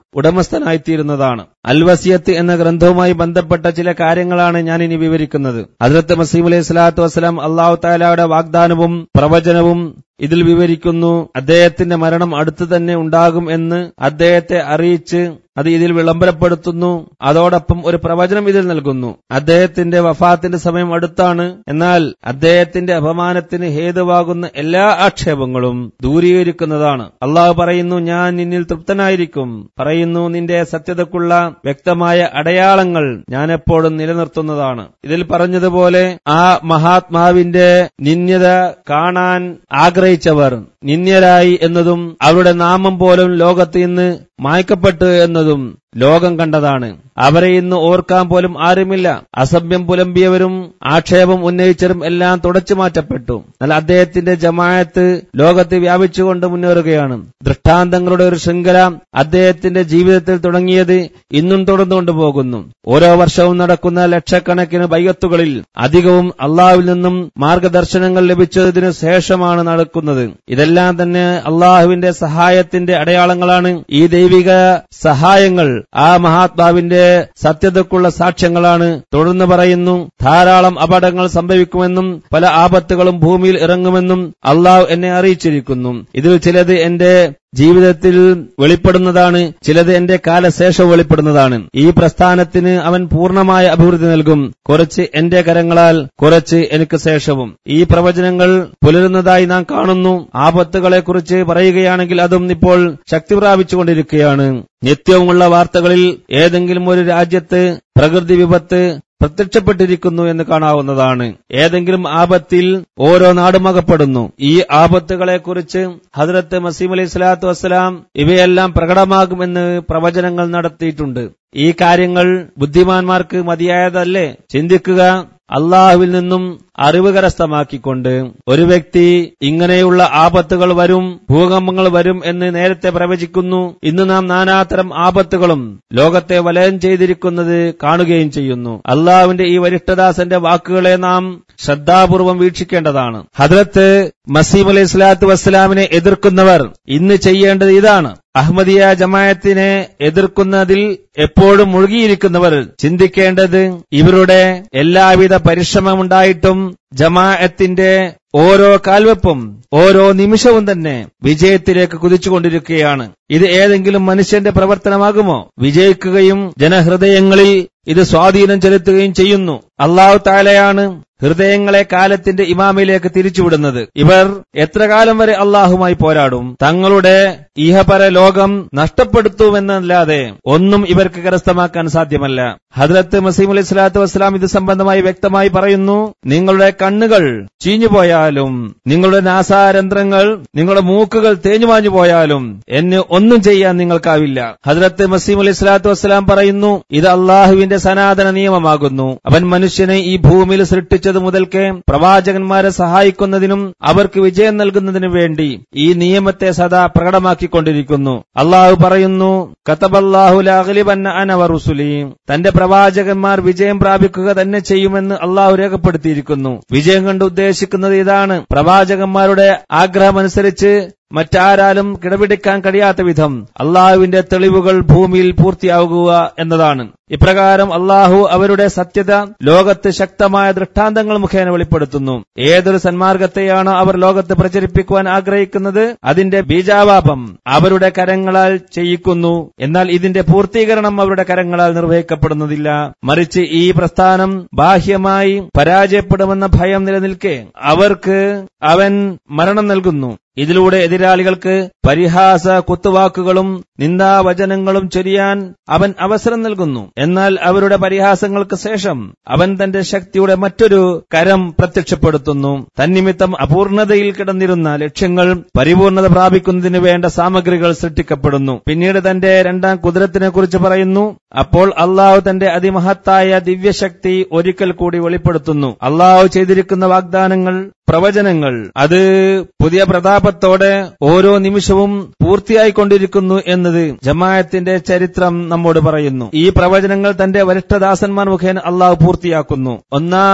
ഉടമസ്ഥനായിത്തീരുന്നതാണ് അൽവസിയത്ത് എന്ന ഗ്രന്ഥവുമായി ബന്ധപ്പെട്ട ചില കാര്യങ്ങളാണ് ഞാൻ ഇനി വിവരിക്കുന്നത് ഹജ്രത്ത് മസീം അലൈഹി സ്വലാത്തു വസ്സലാം അള്ളാഹു താലായുടെ വാഗ്ദാനവും പ്രവചനവും ഇതിൽ വിവരിക്കുന്നു അദ്ദേഹത്തിന്റെ മരണം അടുത്തു തന്നെ ഉണ്ടാകും എന്ന് അദ്ദേഹത്തെ അറിയിച്ച് അത് ഇതിൽ വിളംബരപ്പെടുത്തുന്നു അതോടൊപ്പം ഒരു പ്രവചനം ഇതിൽ നൽകുന്നു അദ്ദേഹത്തിന്റെ വഫാത്തിന്റെ സമയം അടുത്താണ് എന്നാൽ അദ്ദേഹത്തിന്റെ അപമാനത്തിന് ഹേതുവാകുന്ന എല്ലാ ആക്ഷേപങ്ങളും ദൂരീകരിക്കുന്നതാണ് അള്ളാഹു പറയുന്നു ഞാൻ നിന്നിൽ തൃപ്തനായിരിക്കും പറയുന്നു നിന്റെ സത്യതക്കുള്ള വ്യക്തമായ അടയാളങ്ങൾ ഞാൻ എപ്പോഴും നിലനിർത്തുന്നതാണ് ഇതിൽ പറഞ്ഞതുപോലെ ആ മഹാത്മാവിന്റെ നിന്യത കാണാൻ ആഗ്രഹിച്ചവർ നിന്യരായി എന്നതും അവരുടെ നാമം പോലും ലോകത്ത് ഇന്ന് മായ്ക്കപ്പെട്ടു എന്നതും ലോകം കണ്ടതാണ് അവരെ ഇന്ന് ഓർക്കാൻ പോലും ആരുമില്ല അസഭ്യം പുലമ്പിയവരും ആക്ഷേപം ഉന്നയിച്ചവരും എല്ലാം തുടച്ചു മാറ്റപ്പെട്ടു എന്നാൽ അദ്ദേഹത്തിന്റെ ജമായത്ത് ലോകത്ത് വ്യാപിച്ചുകൊണ്ട് മുന്നേറുകയാണ് ദൃഷ്ടാന്തങ്ങളുടെ ഒരു ശൃംഖല അദ്ദേഹത്തിന്റെ ജീവിതത്തിൽ തുടങ്ങിയത് ഇന്നും തുടർന്നുകൊണ്ട് പോകുന്നു ഓരോ വർഷവും നടക്കുന്ന ലക്ഷക്കണക്കിന് ബൈയത്തുകളിൽ അധികവും അള്ളാഹുവിൽ നിന്നും മാർഗദർശനങ്ങൾ ലഭിച്ചതിനു ശേഷമാണ് നടക്കുന്നത് ഇതെല്ലാം തന്നെ അള്ളാഹുവിന്റെ സഹായത്തിന്റെ അടയാളങ്ങളാണ് ഈ ദൈവിക സഹായങ്ങൾ ആ മഹാത്മാവിന്റെ സത്യതക്കുള്ള സാക്ഷ്യങ്ങളാണ് തുടർന്ന് പറയുന്നു ധാരാളം അപകടങ്ങൾ സംഭവിക്കുമെന്നും പല ആപത്തുകളും ഭൂമിയിൽ ഇറങ്ങുമെന്നും അള്ളാഹു എന്നെ അറിയിച്ചിരിക്കുന്നു ഇതിൽ ചിലത് എന്റെ ജീവിതത്തിൽ വെളിപ്പെടുന്നതാണ് ചിലത് എന്റെ കാലശേഷം വെളിപ്പെടുന്നതാണ് ഈ പ്രസ്ഥാനത്തിന് അവൻ പൂർണ്ണമായ അഭിവൃദ്ധി നൽകും കുറച്ച് എന്റെ കരങ്ങളാൽ കുറച്ച് എനിക്ക് ശേഷവും ഈ പ്രവചനങ്ങൾ പുലരുന്നതായി നാം കാണുന്നു ആപത്തുകളെക്കുറിച്ച് പറയുകയാണെങ്കിൽ അതും ഇപ്പോൾ ശക്തി പ്രാപിച്ചുകൊണ്ടിരിക്കുകയാണ് നിത്യവുമുള്ള വാർത്തകളിൽ ഏതെങ്കിലും ഒരു രാജ്യത്ത് പ്രകൃതി വിപത്ത് പ്രത്യക്ഷപ്പെട്ടിരിക്കുന്നു എന്ന് കാണാവുന്നതാണ് ഏതെങ്കിലും ആപത്തിൽ ഓരോ നാടും അകപ്പെടുന്നു ഈ ആപത്തുകളെക്കുറിച്ച് ഹജ്രത്ത് മസീം അലൈഹി സ്വലാത്തു വസ്സലാം ഇവയെല്ലാം പ്രകടമാകുമെന്ന് പ്രവചനങ്ങൾ നടത്തിയിട്ടുണ്ട് ഈ കാര്യങ്ങൾ ബുദ്ധിമാന്മാർക്ക് മതിയായതല്ലേ ചിന്തിക്കുക അള്ളാഹുവിൽ നിന്നും അറിവ് കരസ്ഥമാക്കിക്കൊണ്ട് ഒരു വ്യക്തി ഇങ്ങനെയുള്ള ആപത്തുകൾ വരും ഭൂകമ്പങ്ങൾ വരും എന്ന് നേരത്തെ പ്രവചിക്കുന്നു ഇന്ന് നാം നാനാതരം ആപത്തുകളും ലോകത്തെ വലയം ചെയ്തിരിക്കുന്നത് കാണുകയും ചെയ്യുന്നു അള്ളാഹുവിന്റെ ഈ വരിഷ്ഠദാസന്റെ വാക്കുകളെ നാം ശ്രദ്ധാപൂർവം വീക്ഷിക്കേണ്ടതാണ് ഹദ്രത്ത് മസീം അലൈഹി സ്വലാത്തു വസ്സലാമിനെ എതിർക്കുന്നവർ ഇന്ന് ചെയ്യേണ്ടത് ഇതാണ് അഹമ്മദിയ ജമായത്തിനെ എതിർക്കുന്നതിൽ എപ്പോഴും മുഴുകിയിരിക്കുന്നവർ ചിന്തിക്കേണ്ടത് ഇവരുടെ എല്ലാവിധ പരിശ്രമമുണ്ടായിട്ടും ജമാഅത്തിന്റെ ഓരോ കാൽവെപ്പും ഓരോ നിമിഷവും തന്നെ വിജയത്തിലേക്ക് കുതിച്ചുകൊണ്ടിരിക്കുകയാണ് ഇത് ഏതെങ്കിലും മനുഷ്യന്റെ പ്രവർത്തനമാകുമോ വിജയിക്കുകയും ജനഹൃദയങ്ങളിൽ ഇത് സ്വാധീനം ചെലുത്തുകയും ചെയ്യുന്നു അള്ളാഹു താലയാണ് ഹൃദയങ്ങളെ കാലത്തിന്റെ ഇമാമിലേക്ക് തിരിച്ചുവിടുന്നത് ഇവർ എത്ര കാലം വരെ അള്ളാഹുമായി പോരാടും തങ്ങളുടെ ഇഹപര ലോകം നഷ്ടപ്പെടുത്തുമെന്നല്ലാതെ ഒന്നും ഇവർക്ക് കരസ്ഥമാക്കാൻ സാധ്യമല്ല ഹദ്രത്ത് മസീം അലൈഹി സ്വലാത്തു വസ്സലാം ഇത് സംബന്ധമായി വ്യക്തമായി പറയുന്നു നിങ്ങളുടെ കണ്ണുകൾ ചീഞ്ഞുപോയാലും നിങ്ങളുടെ നാസാരന്ധ്രങ്ങൾ നിങ്ങളുടെ മൂക്കുകൾ തേഞ്ഞുമാഞ്ഞു പോയാലും എന്നെ ഒന്നും ചെയ്യാൻ നിങ്ങൾക്കാവില്ല ഹദ്രത്ത് മസീം അലൈഹി സ്വലാത്തു വസ്സലാം പറയുന്നു ഇത് അള്ളാഹുവിന്റെ സനാതന നിയമമാകുന്നു അവൻ മനുഷ്യനെ ഈ ഭൂമിയിൽ സൃഷ്ടിച്ചത് മുതൽക്കേ പ്രവാചകന്മാരെ സഹായിക്കുന്നതിനും അവർക്ക് വിജയം നൽകുന്നതിനു വേണ്ടി ഈ നിയമത്തെ സദാ പ്രകടമാക്കിക്കൊണ്ടിരിക്കുന്നു അള്ളാഹു പറയുന്നു കത്തബല്ലാഹുലിബന്ന അനവറുസുലി തന്റെ പ്രവാചകന്മാർ വിജയം പ്രാപിക്കുക തന്നെ ചെയ്യുമെന്ന് അള്ളാഹു രേഖപ്പെടുത്തിയിരിക്കുന്നു വിജയം കൊണ്ട് ഉദ്ദേശിക്കുന്നത് ഇതാണ് പ്രവാചകന്മാരുടെ ആഗ്രഹമനുസരിച്ച് മറ്റാരാലും കിടപിടിക്കാൻ കഴിയാത്ത വിധം അള്ളാഹുവിന്റെ തെളിവുകൾ ഭൂമിയിൽ പൂർത്തിയാകുക എന്നതാണ് ഇപ്രകാരം അള്ളാഹു അവരുടെ സത്യത ലോകത്ത് ശക്തമായ ദൃഷ്ടാന്തങ്ങൾ മുഖേന വെളിപ്പെടുത്തുന്നു ഏതൊരു സന്മാർഗത്തെയാണോ അവർ ലോകത്ത് പ്രചരിപ്പിക്കുവാൻ ആഗ്രഹിക്കുന്നത് അതിന്റെ ബീജാവാപം അവരുടെ കരങ്ങളാൽ ചെയ്യിക്കുന്നു എന്നാൽ ഇതിന്റെ പൂർത്തീകരണം അവരുടെ കരങ്ങളാൽ നിർവഹിക്കപ്പെടുന്നതില്ല മറിച്ച് ഈ പ്രസ്ഥാനം ബാഹ്യമായി പരാജയപ്പെടുമെന്ന ഭയം നിലനിൽക്കെ അവർക്ക് അവൻ മരണം നൽകുന്നു ഇതിലൂടെ എതിരാളികൾക്ക് പരിഹാസ കുത്തുവാക്കുകളും നിന്ദാവചനങ്ങളും ചൊരിയാൻ അവൻ അവസരം നൽകുന്നു എന്നാൽ അവരുടെ പരിഹാസങ്ങൾക്ക് ശേഷം അവൻ തന്റെ ശക്തിയുടെ മറ്റൊരു കരം പ്രത്യക്ഷപ്പെടുത്തുന്നു തന്നിമിത്തം അപൂർണതയിൽ കിടന്നിരുന്ന ലക്ഷ്യങ്ങൾ പരിപൂർണത പ്രാപിക്കുന്നതിന് വേണ്ട സാമഗ്രികൾ സൃഷ്ടിക്കപ്പെടുന്നു പിന്നീട് തന്റെ രണ്ടാം കുതിരത്തിനെ കുറിച്ച് പറയുന്നു അപ്പോൾ അള്ളാഹു തന്റെ അതിമഹത്തായ ദിവ്യശക്തി ഒരിക്കൽ കൂടി വെളിപ്പെടുത്തുന്നു അള്ളാഹു ചെയ്തിരിക്കുന്ന വാഗ്ദാനങ്ങൾ പ്രവചനങ്ങൾ അത് പുതിയ പ്രതാപത്തോടെ ഓരോ നിമിഷവും പൂർത്തിയായിക്കൊണ്ടിരിക്കുന്നു എന്നത് ജമായത്തിന്റെ ചരിത്രം നമ്മോട് പറയുന്നു ഈ പ്രവചനങ്ങൾ തന്റെ വരിഷ്ഠദാസന്മാർ മുഖേന അള്ളാഹു പൂർത്തിയാക്കുന്നു ഒന്നാ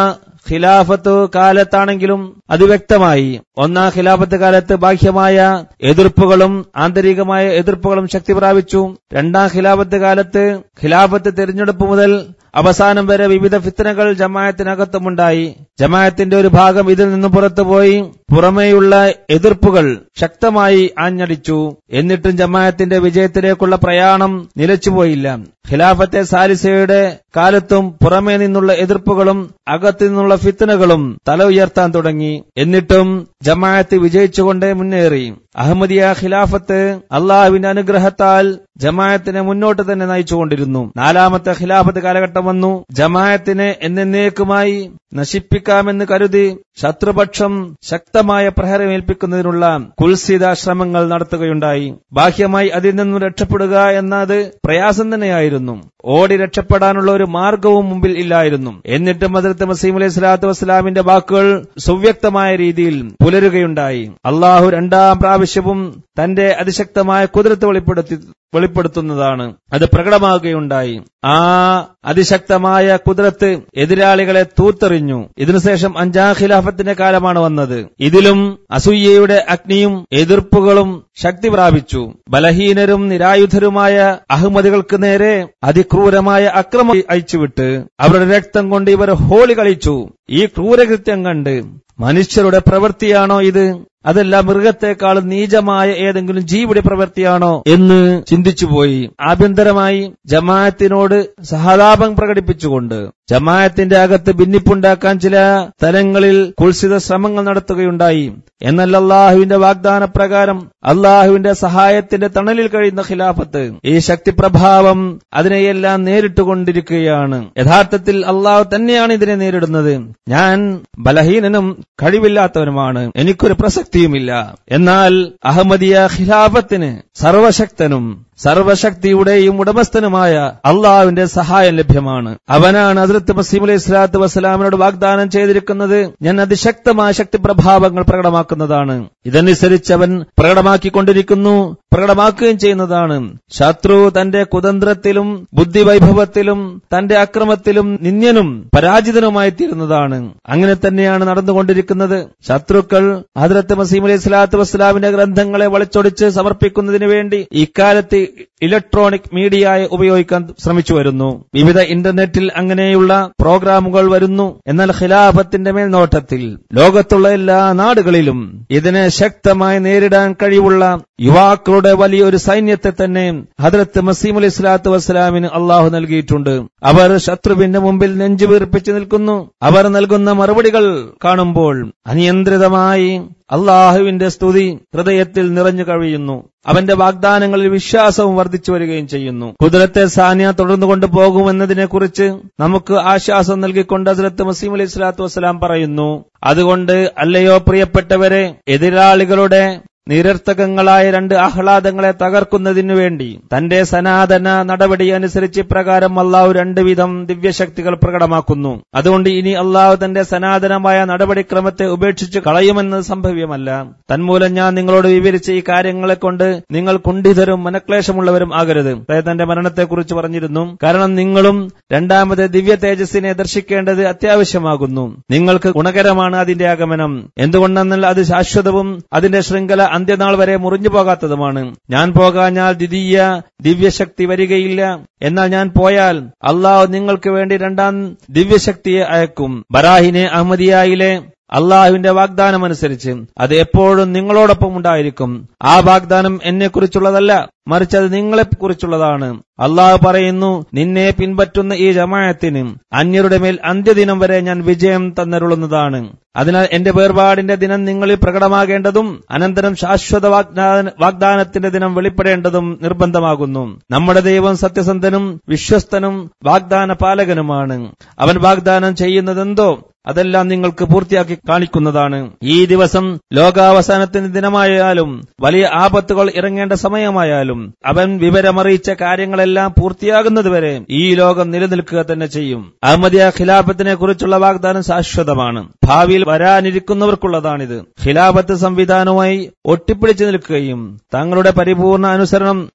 ഖിലാഫത്ത് കാലത്താണെങ്കിലും അത് വ്യക്തമായി ഒന്നാം ഖിലാഫത്ത് കാലത്ത് ബാഹ്യമായ എതിർപ്പുകളും ആന്തരികമായ എതിർപ്പുകളും ശക്തി പ്രാപിച്ചു രണ്ടാം ഖിലാഫത്ത് കാലത്ത് ഖിലാഫത്ത് തിരഞ്ഞെടുപ്പ് മുതൽ അവസാനം വരെ വിവിധ ഫിത്തനകൾ ജമായത്തിനകത്തുമുണ്ടായി ജമായത്തിന്റെ ഒരു ഭാഗം ഇതിൽ നിന്ന് പുറത്തുപോയി പുറമേയുള്ള എതിർപ്പുകൾ ശക്തമായി ആഞ്ഞടിച്ചു എന്നിട്ടും ജമായത്തിന്റെ വിജയത്തിലേക്കുള്ള പ്രയാണം നിലച്ചുപോയില്ല ഖിലാഫത്തെ സാലിസയുടെ കാലത്തും പുറമേ നിന്നുള്ള എതിർപ്പുകളും അകത്തു നിന്നുള്ള ഫിത്തനകളും തല ഉയർത്താൻ തുടങ്ങി എന്നിട്ടും ജമായത്ത് വിജയിച്ചുകൊണ്ടേ മുന്നേറി അഹമ്മദിയ ഖിലാഫത്ത് അള്ളാഹുവിന്റെ അനുഗ്രഹത്താൽ ജമായത്തിനെ മുന്നോട്ട് തന്നെ നയിച്ചുകൊണ്ടിരുന്നു നാലാമത്തെ ഖിലാഫത്ത് കാലഘട്ടം വന്നു ജമായത്തിനെ എന്നേക്കുമായി നശിപ്പിക്കാമെന്ന് കരുതി ശത്രുപക്ഷം ശക്തമായ പ്രഹരമേൽപ്പിക്കുന്നതിനുള്ള കുൽസിത ശ്രമങ്ങൾ നടത്തുകയുണ്ടായി ബാഹ്യമായി അതിൽ നിന്നും രക്ഷപ്പെടുക എന്നത് പ്രയാസം തന്നെയായിരുന്നു ഓടി രക്ഷപ്പെടാനുള്ള ഒരു മാർഗവും മുമ്പിൽ ഇല്ലായിരുന്നു എന്നിട്ടും അതിർത്ത് മസീം അലൈഹി സ്വലാത്തു വസ്സലാമിന്റെ വാക്കുകൾ സുവ്യക്തമായ രീതിയിൽ പുലരുകയുണ്ടായി അള്ളാഹു രണ്ടാം പ്രാവശ്യവും തന്റെ അതിശക്തമായ കുതിരത്ത് വെളിപ്പെടുത്തി വെളിപ്പെടുത്തുന്നതാണ് അത് പ്രകടമാകുകയുണ്ടായി ആ അതിശക്തമായ കുതിരത്ത് എതിരാളികളെ തൂത്തെറിഞ്ഞു ഇതിനുശേഷം അഞ്ചാം ഖിലാഫത്തിന്റെ കാലമാണ് വന്നത് ഇതിലും അസൂയയുടെ അഗ്നിയും എതിർപ്പുകളും ശക്തി പ്രാപിച്ചു ബലഹീനരും നിരായുധരുമായ അഹമ്മദികൾക്ക് നേരെ അതിക്രൂരമായ അക്രമം അയച്ചുവിട്ട് അവരുടെ രക്തം കൊണ്ട് ഇവർ ഹോളി കളിച്ചു ഈ ക്രൂരകൃത്യം കണ്ട് മനുഷ്യരുടെ പ്രവൃത്തിയാണോ ഇത് അതല്ല മൃഗത്തെക്കാൾ നീചമായ ഏതെങ്കിലും ജീവിയുടെ പ്രവൃത്തിയാണോ എന്ന് ചിന്തിച്ചുപോയി ആഭ്യന്തരമായി ജമാഅത്തിനോട് സഹതാപം പ്രകടിപ്പിച്ചുകൊണ്ട് ജമാഅത്തിന്റെ അകത്ത് ഭിന്നിപ്പുണ്ടാക്കാൻ ചില സ്ഥലങ്ങളിൽ കുൽസിത ശ്രമങ്ങൾ നടത്തുകയുണ്ടായി എന്നാൽ അള്ളാഹുവിന്റെ വാഗ്ദാന പ്രകാരം അള്ളാഹുവിന്റെ സഹായത്തിന്റെ തണലിൽ കഴിയുന്ന ഖിലാഫത്ത് ഈ ശക്തിപ്രഭാവം അതിനെയെല്ലാം നേരിട്ടുകൊണ്ടിരിക്കുകയാണ് യഥാർത്ഥത്തിൽ അള്ളാഹു തന്നെയാണ് ഇതിനെ നേരിടുന്നത് ഞാൻ ബലഹീനനും കഴിവില്ലാത്തവനുമാണ് എനിക്കൊരു പ്രസക്തിയുമില്ല എന്നാൽ അഹമ്മദിയ ഖിലാഫത്തിന് സർവശക്തനും സർവശക്തിയുടെയും ഉടമസ്ഥനുമായ അള്ളാഹുവിന്റെ സഹായം ലഭ്യമാണ് അവനാണ് അതിർത്ത് മസീം അലൈഹി സ്വലാത്തു വസ്സലാമിനോട് വാഗ്ദാനം ചെയ്തിരിക്കുന്നത് ഞാൻ അതിശക്തമായ ശക്തി പ്രഭാവങ്ങൾ പ്രകടമാക്കുന്നതാണ് ഇതനുസരിച്ച് അവൻ പ്രകടമാക്കിക്കൊണ്ടിരിക്കുന്നു പ്രകടമാക്കുകയും ചെയ്യുന്നതാണ് ശത്രു തന്റെ കുതന്ത്രത്തിലും ബുദ്ധിവൈഭവത്തിലും തന്റെ അക്രമത്തിലും നിന്യനും പരാജിതനുമായി തീരുന്നതാണ് അങ്ങനെ തന്നെയാണ് നടന്നുകൊണ്ടിരിക്കുന്നത് ശത്രുക്കൾ ഹദ്രത്ത് മസീം അലൈഹി സ്വലാത്തു വസ്സലാമിന്റെ ഗ്രന്ഥങ്ങളെ വളച്ചൊടിച്ച് സമർപ്പിക്കുന്നതിന് വേണ്ടി ഇക്കാലത്ത് ഇലക്ട്രോണിക് മീഡിയയെ ഉപയോഗിക്കാൻ ശ്രമിച്ചു വരുന്നു വിവിധ ഇന്റർനെറ്റിൽ അങ്ങനെയുള്ള പ്രോഗ്രാമുകൾ വരുന്നു എന്നാൽ ഖിലാഫത്തിന്റെ മേൽനോട്ടത്തിൽ ലോകത്തുള്ള എല്ലാ നാടുകളിലും ഇതിനെ ശക്തമായി നേരിടാൻ കഴിവുള്ള യുവാക്കളുടെ വലിയൊരു സൈന്യത്തെ തന്നെ ഹദ്രത്ത് മസീം അലൈഹി സ്വലാത്തു വസ്സലാമിന് അള്ളാഹു നൽകിയിട്ടുണ്ട് അവർ ശത്രുവിന്റെ മുമ്പിൽ നെഞ്ചു വീർപ്പിച്ചു നിൽക്കുന്നു അവർ നൽകുന്ന മറുപടികൾ കാണുമ്പോൾ അനിയന്ത്രിതമായി അള്ളാഹുവിന്റെ സ്തുതി ഹൃദയത്തിൽ നിറഞ്ഞു കഴിയുന്നു അവന്റെ വാഗ്ദാനങ്ങളിൽ വിശ്വാസവും വർദ്ധിച്ചു വരികയും ചെയ്യുന്നു കുതിരത്തെ സാനിയ തുടർന്നു കൊണ്ടുപോകുമെന്നതിനെക്കുറിച്ച് നമുക്ക് ആശ്വാസം നൽകിക്കൊണ്ട് ഹസ്രത്ത് മസീം അലൈഹി സ്വലാത്തു വസ്സലാം പറയുന്നു അതുകൊണ്ട് അല്ലയോ പ്രിയപ്പെട്ടവരെ എതിരാളികളുടെ നിരർത്ഥകങ്ങളായ രണ്ട് ആഹ്ലാദങ്ങളെ തകർക്കുന്നതിനു വേണ്ടി തന്റെ സനാതന നടപടി അനുസരിച്ച് ഇപ്രകാരം അള്ളാഹു രണ്ട് വിധം ദിവ്യശക്തികൾ പ്രകടമാക്കുന്നു അതുകൊണ്ട് ഇനി അള്ളാഹു തന്റെ സനാതനമായ നടപടിക്രമത്തെ ഉപേക്ഷിച്ച് കളയുമെന്നത് സംഭവ്യമല്ല തന്മൂലം ഞാൻ നിങ്ങളോട് വിവരിച്ച ഈ കാര്യങ്ങളെ കൊണ്ട് നിങ്ങൾ കുണ്ഠിതരും മനക്ലേശമുള്ളവരും ആകരുത് അതായത് തന്റെ മരണത്തെക്കുറിച്ച് പറഞ്ഞിരുന്നു കാരണം നിങ്ങളും രണ്ടാമത് ദിവ്യ തേജസ്സിനെ ദർശിക്കേണ്ടത് അത്യാവശ്യമാകുന്നു നിങ്ങൾക്ക് ഗുണകരമാണ് അതിന്റെ ആഗമനം എന്തുകൊണ്ടെന്നാൽ അത് ശാശ്വതവും അതിന്റെ ശൃംഖല അന്ത്യനാൾ വരെ മുറിഞ്ഞു പോകാത്തതുമാണ് ഞാൻ പോകാഞ്ഞാൽ ദ്വിതീയ ദിവ്യശക്തി വരികയില്ല എന്നാൽ ഞാൻ പോയാൽ അള്ളാഹു നിങ്ങൾക്ക് വേണ്ടി രണ്ടാം ദിവ്യശക്തിയെ അയക്കും ബറാഹിനെ അഹമ്മദിയായിലെ അള്ളാഹുവിന്റെ വാഗ്ദാനം അനുസരിച്ച് അത് എപ്പോഴും നിങ്ങളോടൊപ്പം ഉണ്ടായിരിക്കും ആ വാഗ്ദാനം എന്നെക്കുറിച്ചുള്ളതല്ല മറിച്ച് അത് നിങ്ങളെക്കുറിച്ചുള്ളതാണ് അള്ളാഹു പറയുന്നു നിന്നെ പിൻപറ്റുന്ന ഈ ജമായത്തിന് അന്യരുടെ മേൽ അന്ത്യദിനം വരെ ഞാൻ വിജയം തന്നരുളുന്നതാണ് അതിനാൽ എന്റെ വേർപാടിന്റെ ദിനം നിങ്ങളിൽ പ്രകടമാകേണ്ടതും അനന്തരം ശാശ്വത വാഗ്ദാന വാഗ്ദാനത്തിന്റെ ദിനം വെളിപ്പെടേണ്ടതും നിർബന്ധമാകുന്നു നമ്മുടെ ദൈവം സത്യസന്ധനും വിശ്വസ്തനും വാഗ്ദാന പാലകനുമാണ് അവൻ വാഗ്ദാനം ചെയ്യുന്നതെന്തോ അതെല്ലാം നിങ്ങൾക്ക് പൂർത്തിയാക്കി കാണിക്കുന്നതാണ് ഈ ദിവസം ലോകാവസാനത്തിന്റെ ദിനമായാലും വലിയ ആപത്തുകൾ ഇറങ്ങേണ്ട സമയമായാലും അവൻ വിവരമറിയിച്ച കാര്യങ്ങളെല്ലാം പൂർത്തിയാകുന്നതുവരെ ഈ ലോകം നിലനിൽക്കുക തന്നെ ചെയ്യും അഹമ്മദിയ ഖിലാഫത്തിനെ കുറിച്ചുള്ള വാഗ്ദാനം ശാശ്വതമാണ് ഭാവിയിൽ വരാനിരിക്കുന്നവർക്കുള്ളതാണിത് ഖിലാഫത്ത് സംവിധാനവുമായി ഒട്ടിപ്പിടിച്ചു നിൽക്കുകയും തങ്ങളുടെ പരിപൂർണ അനുസരണം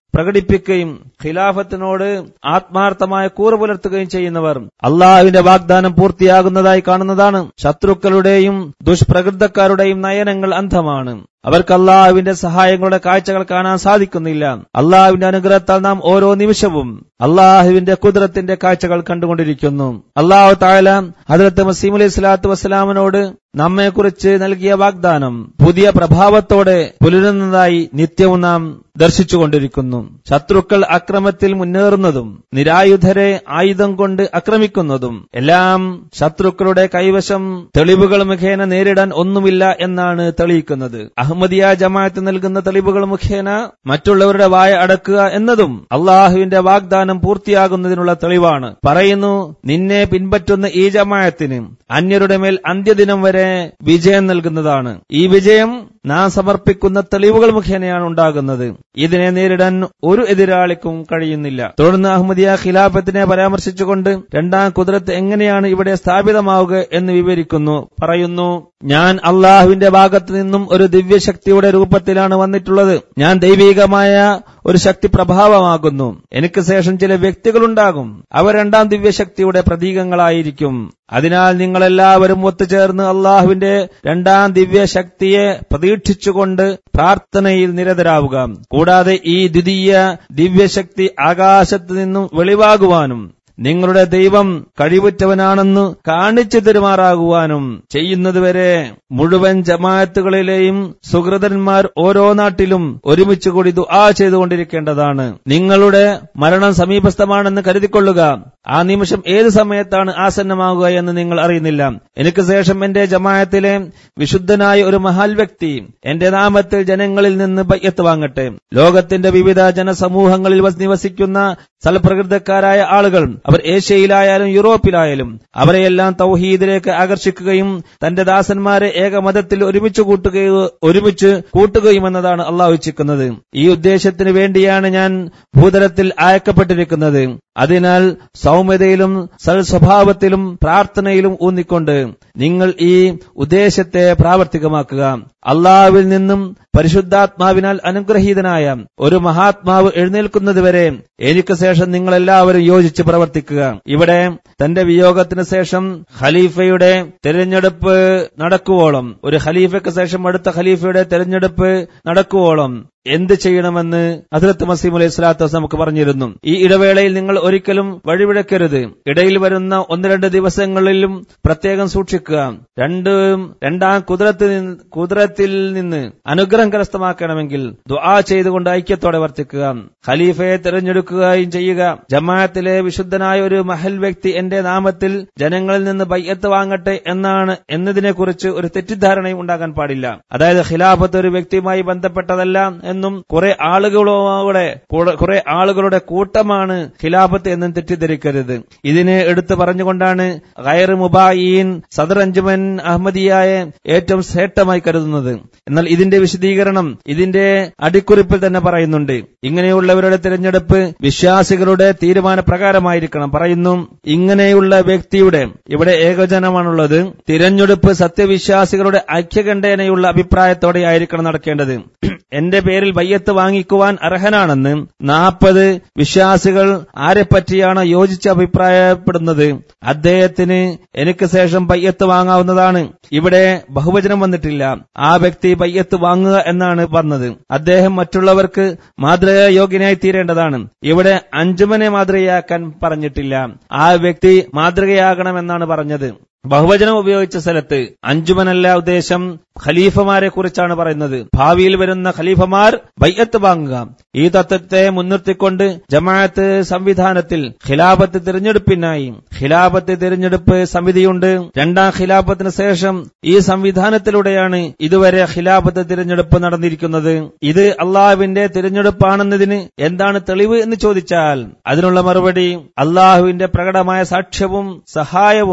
പ്രകടിപ്പിക്കുകയും ഖിലാഫത്തിനോട് ആത്മാർത്ഥമായ കൂറ് പുലർത്തുകയും ചെയ്യുന്നവർ അള്ളാഹുവിന്റെ വാഗ്ദാനം പൂർത്തിയാകുന്നതായി കാണുന്നതാണ് ശത്രുക്കളുടെയും ദുഷ്പ്രകൃതക്കാരുടെയും നയനങ്ങൾ അന്ധമാണ് അവർക്ക് അള്ളാഹുവിന്റെ സഹായങ്ങളുടെ കാഴ്ചകൾ കാണാൻ സാധിക്കുന്നില്ല അള്ളാഹുവിന്റെ അനുഗ്രഹത്താൽ നാം ഓരോ നിമിഷവും അള്ളാഹുവിന്റെ കുതിരത്തിന്റെ കാഴ്ചകൾ കണ്ടുകൊണ്ടിരിക്കുന്നു അള്ളാഹു താഴല ഹജറത്ത് മസീം അലൈഹി സ്വലാത്തു വസ്സലാമിനോട് നമ്മെക്കുറിച്ച് നൽകിയ വാഗ്ദാനം പുതിയ പ്രഭാവത്തോടെ പുലരുന്നതായി നിത്യവും നാം ദർശിച്ചുകൊണ്ടിരിക്കുന്നു ശത്രുക്കൾ അക്രമത്തിൽ മുന്നേറുന്നതും നിരായുധരെ ആയുധം കൊണ്ട് ആക്രമിക്കുന്നതും എല്ലാം ശത്രുക്കളുടെ കൈവശം തെളിവുകൾ മുഖേന നേരിടാൻ ഒന്നുമില്ല എന്നാണ് തെളിയിക്കുന്നത് അഹമ്മദിയ ജമാഅത്ത് നൽകുന്ന തെളിവുകൾ മുഖേന മറ്റുള്ളവരുടെ വായ അടക്കുക എന്നതും അള്ളാഹുവിന്റെ വാഗ്ദാനം പൂർത്തിയാകുന്നതിനുള്ള തെളിവാണ് പറയുന്നു നിന്നെ പിൻപറ്റുന്ന ഈ ജമാഅത്തിന് അന്യരുടെ മേൽ അന്ത്യദിനം വരെ വിജയം നൽകുന്നതാണ് ഈ വിജയം നാം സമർപ്പിക്കുന്ന തെളിവുകൾ മുഖേനയാണ് ഉണ്ടാകുന്നത് ഇതിനെ നേരിടാൻ ഒരു എതിരാളിക്കും കഴിയുന്നില്ല തുടർന്ന് അഹമ്മദിയ ഖിലാഫത്തിനെ പരാമർശിച്ചുകൊണ്ട് രണ്ടാം കുതിരത്ത് എങ്ങനെയാണ് ഇവിടെ സ്ഥാപിതമാവുക എന്ന് വിവരിക്കുന്നു പറയുന്നു ഞാൻ അള്ളാഹുവിന്റെ ഭാഗത്ത് നിന്നും ഒരു ദിവ്യശക്തിയുടെ രൂപത്തിലാണ് വന്നിട്ടുള്ളത് ഞാൻ ദൈവികമായ ഒരു ശക്തി പ്രഭാവമാകുന്നു എനിക്ക് ശേഷം ചില വ്യക്തികളുണ്ടാകും അവർ രണ്ടാം ദിവ്യശക്തിയുടെ പ്രതീകങ്ങളായിരിക്കും അതിനാൽ നിങ്ങളെല്ലാവരും ഒത്തുചേർന്ന് അള്ളാഹുവിന്റെ രണ്ടാം ദിവ്യശക്തിയെ പ്രതീക്ഷിച്ചുകൊണ്ട് പ്രാർത്ഥനയിൽ നിരതരാവുക കൂടാതെ ഈ ദ്വിതീയ ദിവ്യശക്തി ആകാശത്ത് നിന്നും വെളിവാകുവാനും നിങ്ങളുടെ ദൈവം കഴിവുറ്റവനാണെന്ന് കാണിച്ചു തരുമാറാകുവാനും ചെയ്യുന്നതുവരെ മുഴുവൻ ജമാഅത്തുകളിലെയും സുഹൃതന്മാർ ഓരോ നാട്ടിലും ഒരുമിച്ച് കൂടി ദുആ ചെയ്തുകൊണ്ടിരിക്കേണ്ടതാണ് നിങ്ങളുടെ മരണം സമീപസ്ഥമാണെന്ന് കരുതിക്കൊള്ളുക ആ നിമിഷം ഏത് സമയത്താണ് ആസന്നമാകുക എന്ന് നിങ്ങൾ അറിയുന്നില്ല എനിക്ക് ശേഷം എന്റെ ജമാഅത്തിലെ വിശുദ്ധനായ ഒരു മഹാൽ വ്യക്തി എന്റെ നാമത്തിൽ ജനങ്ങളിൽ നിന്ന് ബയ്യത്ത് വാങ്ങട്ടെ ലോകത്തിന്റെ വിവിധ ജനസമൂഹങ്ങളിൽ വസ് നിവസിക്കുന്ന സൽപ്രകൃതക്കാരായ ആളുകൾ അവർ ഏഷ്യയിലായാലും യൂറോപ്പിലായാലും അവരെയെല്ലാം തൗഹീദിലേക്ക് ആകർഷിക്കുകയും തന്റെ ദാസന്മാരെ ഏകമതത്തിൽ ഒരുമിച്ച് കൂട്ടുകയോ ഒരുമിച്ച് കൂട്ടുകയും എന്നതാണ് അള്ളാഹു ഇച്ഛിക്കുന്നത് ഈ ഉദ്ദേശത്തിന് വേണ്ടിയാണ് ഞാൻ ഭൂതലത്തിൽ അയക്കപ്പെട്ടിരിക്കുന്നത് അതിനാൽ സൗമ്യതയിലും സൽസ്വഭാവത്തിലും പ്രാർത്ഥനയിലും ഊന്നിക്കൊണ്ട് നിങ്ങൾ ഈ ഉദ്ദേശത്തെ പ്രാവർത്തികമാക്കുക അള്ളാഹുവിൽ നിന്നും പരിശുദ്ധാത്മാവിനാൽ അനുഗ്രഹീതനായ ഒരു മഹാത്മാവ് എഴുന്നേൽക്കുന്നതുവരെ എനിക്ക് ശേഷം നിങ്ങളെല്ലാവരും യോജിച്ച് പ്രവർത്തിക്കുക ഇവിടെ തന്റെ വിയോഗത്തിന് ശേഷം ഖലീഫയുടെ തെരഞ്ഞെടുപ്പ് നടക്കുവോളം ഒരു ഖലീഫയ്ക്ക് ശേഷം അടുത്ത ഖലീഫയുടെ തെരഞ്ഞെടുപ്പ് നടക്കുവോളം എന്ത് ചെയ്യണമെന്ന് ഹസ്രത്ത് മസീം അലൈഹി സ്വലാത്തു വസ്സലാം നമുക്ക് പറഞ്ഞിരുന്നു ഈ ഇടവേളയിൽ നിങ്ങൾ ഒരിക്കലും വഴിവിടക്കരുത് ഇടയിൽ വരുന്ന ഒന്ന് രണ്ട് ദിവസങ്ങളിലും പ്രത്യേകം സൂക്ഷിക്കുക രണ്ട് രണ്ടാം കുതിരത്തിൽ നിന്ന് കുതിരത്തിൽ നിന്ന് അനുഗ്രഹം കരസ്ഥമാക്കണമെങ്കിൽ ദുആ ചെയ്തുകൊണ്ട് ഐക്യത്തോടെ വർത്തിക്കുക ഖലീഫയെ തിരഞ്ഞെടുക്കുകയും ചെയ്യുക ജമാഅത്തിലെ വിശുദ്ധനായ ഒരു മഹൽ വ്യക്തി എന്റെ നാമത്തിൽ ജനങ്ങളിൽ നിന്ന് ബയ്യത്ത് വാങ്ങട്ടെ എന്നാണ് എന്നതിനെക്കുറിച്ച് ഒരു തെറ്റിദ്ധാരണയും ഉണ്ടാകാൻ പാടില്ല അതായത് ഖിലാഫത്ത് ഒരു വ്യക്തിയുമായി ബന്ധപ്പെട്ടതല്ല എന്നും കുറെ ആളുകളോടെ കുറെ ആളുകളുടെ കൂട്ടമാണ് ഖിലാഫത്ത് എന്നും തെറ്റിദ്ധരിക്കരുത് ഇതിനെ എടുത്തു പറഞ്ഞുകൊണ്ടാണ് ഗൈർ മുബായീൻ സദർ അഞ്ജുമൻ അഹമ്മദിയായ ഏറ്റവും ശ്രേഷ്ഠമായി കരുതുന്നത് എന്നാൽ ഇതിന്റെ വിശദീകരണം ഇതിന്റെ അടിക്കുറിപ്പിൽ തന്നെ പറയുന്നുണ്ട് ഇങ്ങനെയുള്ളവരുടെ തിരഞ്ഞെടുപ്പ് വിശ്വാസികളുടെ തീരുമാന പ്രകാരമായിരിക്കണം പറയുന്നു ഇങ്ങനെയുള്ള വ്യക്തിയുടെ ഇവിടെ ഏകജനമാണുള്ളത് തിരഞ്ഞെടുപ്പ് സത്യവിശ്വാസികളുടെ ഐക്യകണ്ഠേനയുള്ള അഭിപ്രായത്തോടെ ആയിരിക്കണം നടക്കേണ്ടത് എന്റെ പേരിൽ ബയ്യത്ത് വാങ്ങിക്കുവാൻ അർഹനാണെന്ന് നാൽപ്പത് വിശ്വാസികൾ ആരെപ്പറ്റിയാണ് യോജിച്ച് അഭിപ്രായപ്പെടുന്നത് അദ്ദേഹത്തിന് എനിക്ക് ശേഷം ബയ്യത്ത് വാങ്ങാവുന്നതാണ് ഇവിടെ ബഹുവചനം വന്നിട്ടില്ല ആ വ്യക്തി ബയ്യത്ത് വാങ്ങുക എന്നാണ് പറഞ്ഞത് അദ്ദേഹം മറ്റുള്ളവർക്ക് മാതൃകായോഗ്യനായി തീരേണ്ടതാണ് ഇവിടെ അഞ്ചുമനെ മാതൃകയാക്കാൻ പറഞ്ഞിട്ടില്ല ആ വ്യക്തി മാതൃകയാകണമെന്നാണ് പറഞ്ഞത് ബഹുവചനം ഉപയോഗിച്ച സ്ഥലത്ത് അഞ്ചുമനല്ല ഉദ്ദേശം ഖലീഫമാരെ കുറിച്ചാണ് പറയുന്നത് ഭാവിയിൽ വരുന്ന ഖലീഫമാർ ബയ്യത്ത് വാങ്ങുക ഈ തത്വത്തെ മുൻനിർത്തിക്കൊണ്ട് ജമാഅത്ത് സംവിധാനത്തിൽ ഖിലാഫത്ത് തിരഞ്ഞെടുപ്പിനായി ഖിലാഫത്ത് തിരഞ്ഞെടുപ്പ് സമിതിയുണ്ട് രണ്ടാം ഖിലാഫത്തിന് ശേഷം ഈ സംവിധാനത്തിലൂടെയാണ് ഇതുവരെ ഖിലാഫത്ത് തിരഞ്ഞെടുപ്പ് നടന്നിരിക്കുന്നത് ഇത് അള്ളാഹുവിന്റെ തിരഞ്ഞെടുപ്പാണെന്നതിന് എന്താണ് തെളിവ് എന്ന് ചോദിച്ചാൽ അതിനുള്ള മറുപടി അള്ളാഹുവിന്റെ പ്രകടമായ സാക്ഷ്യവും സഹായവും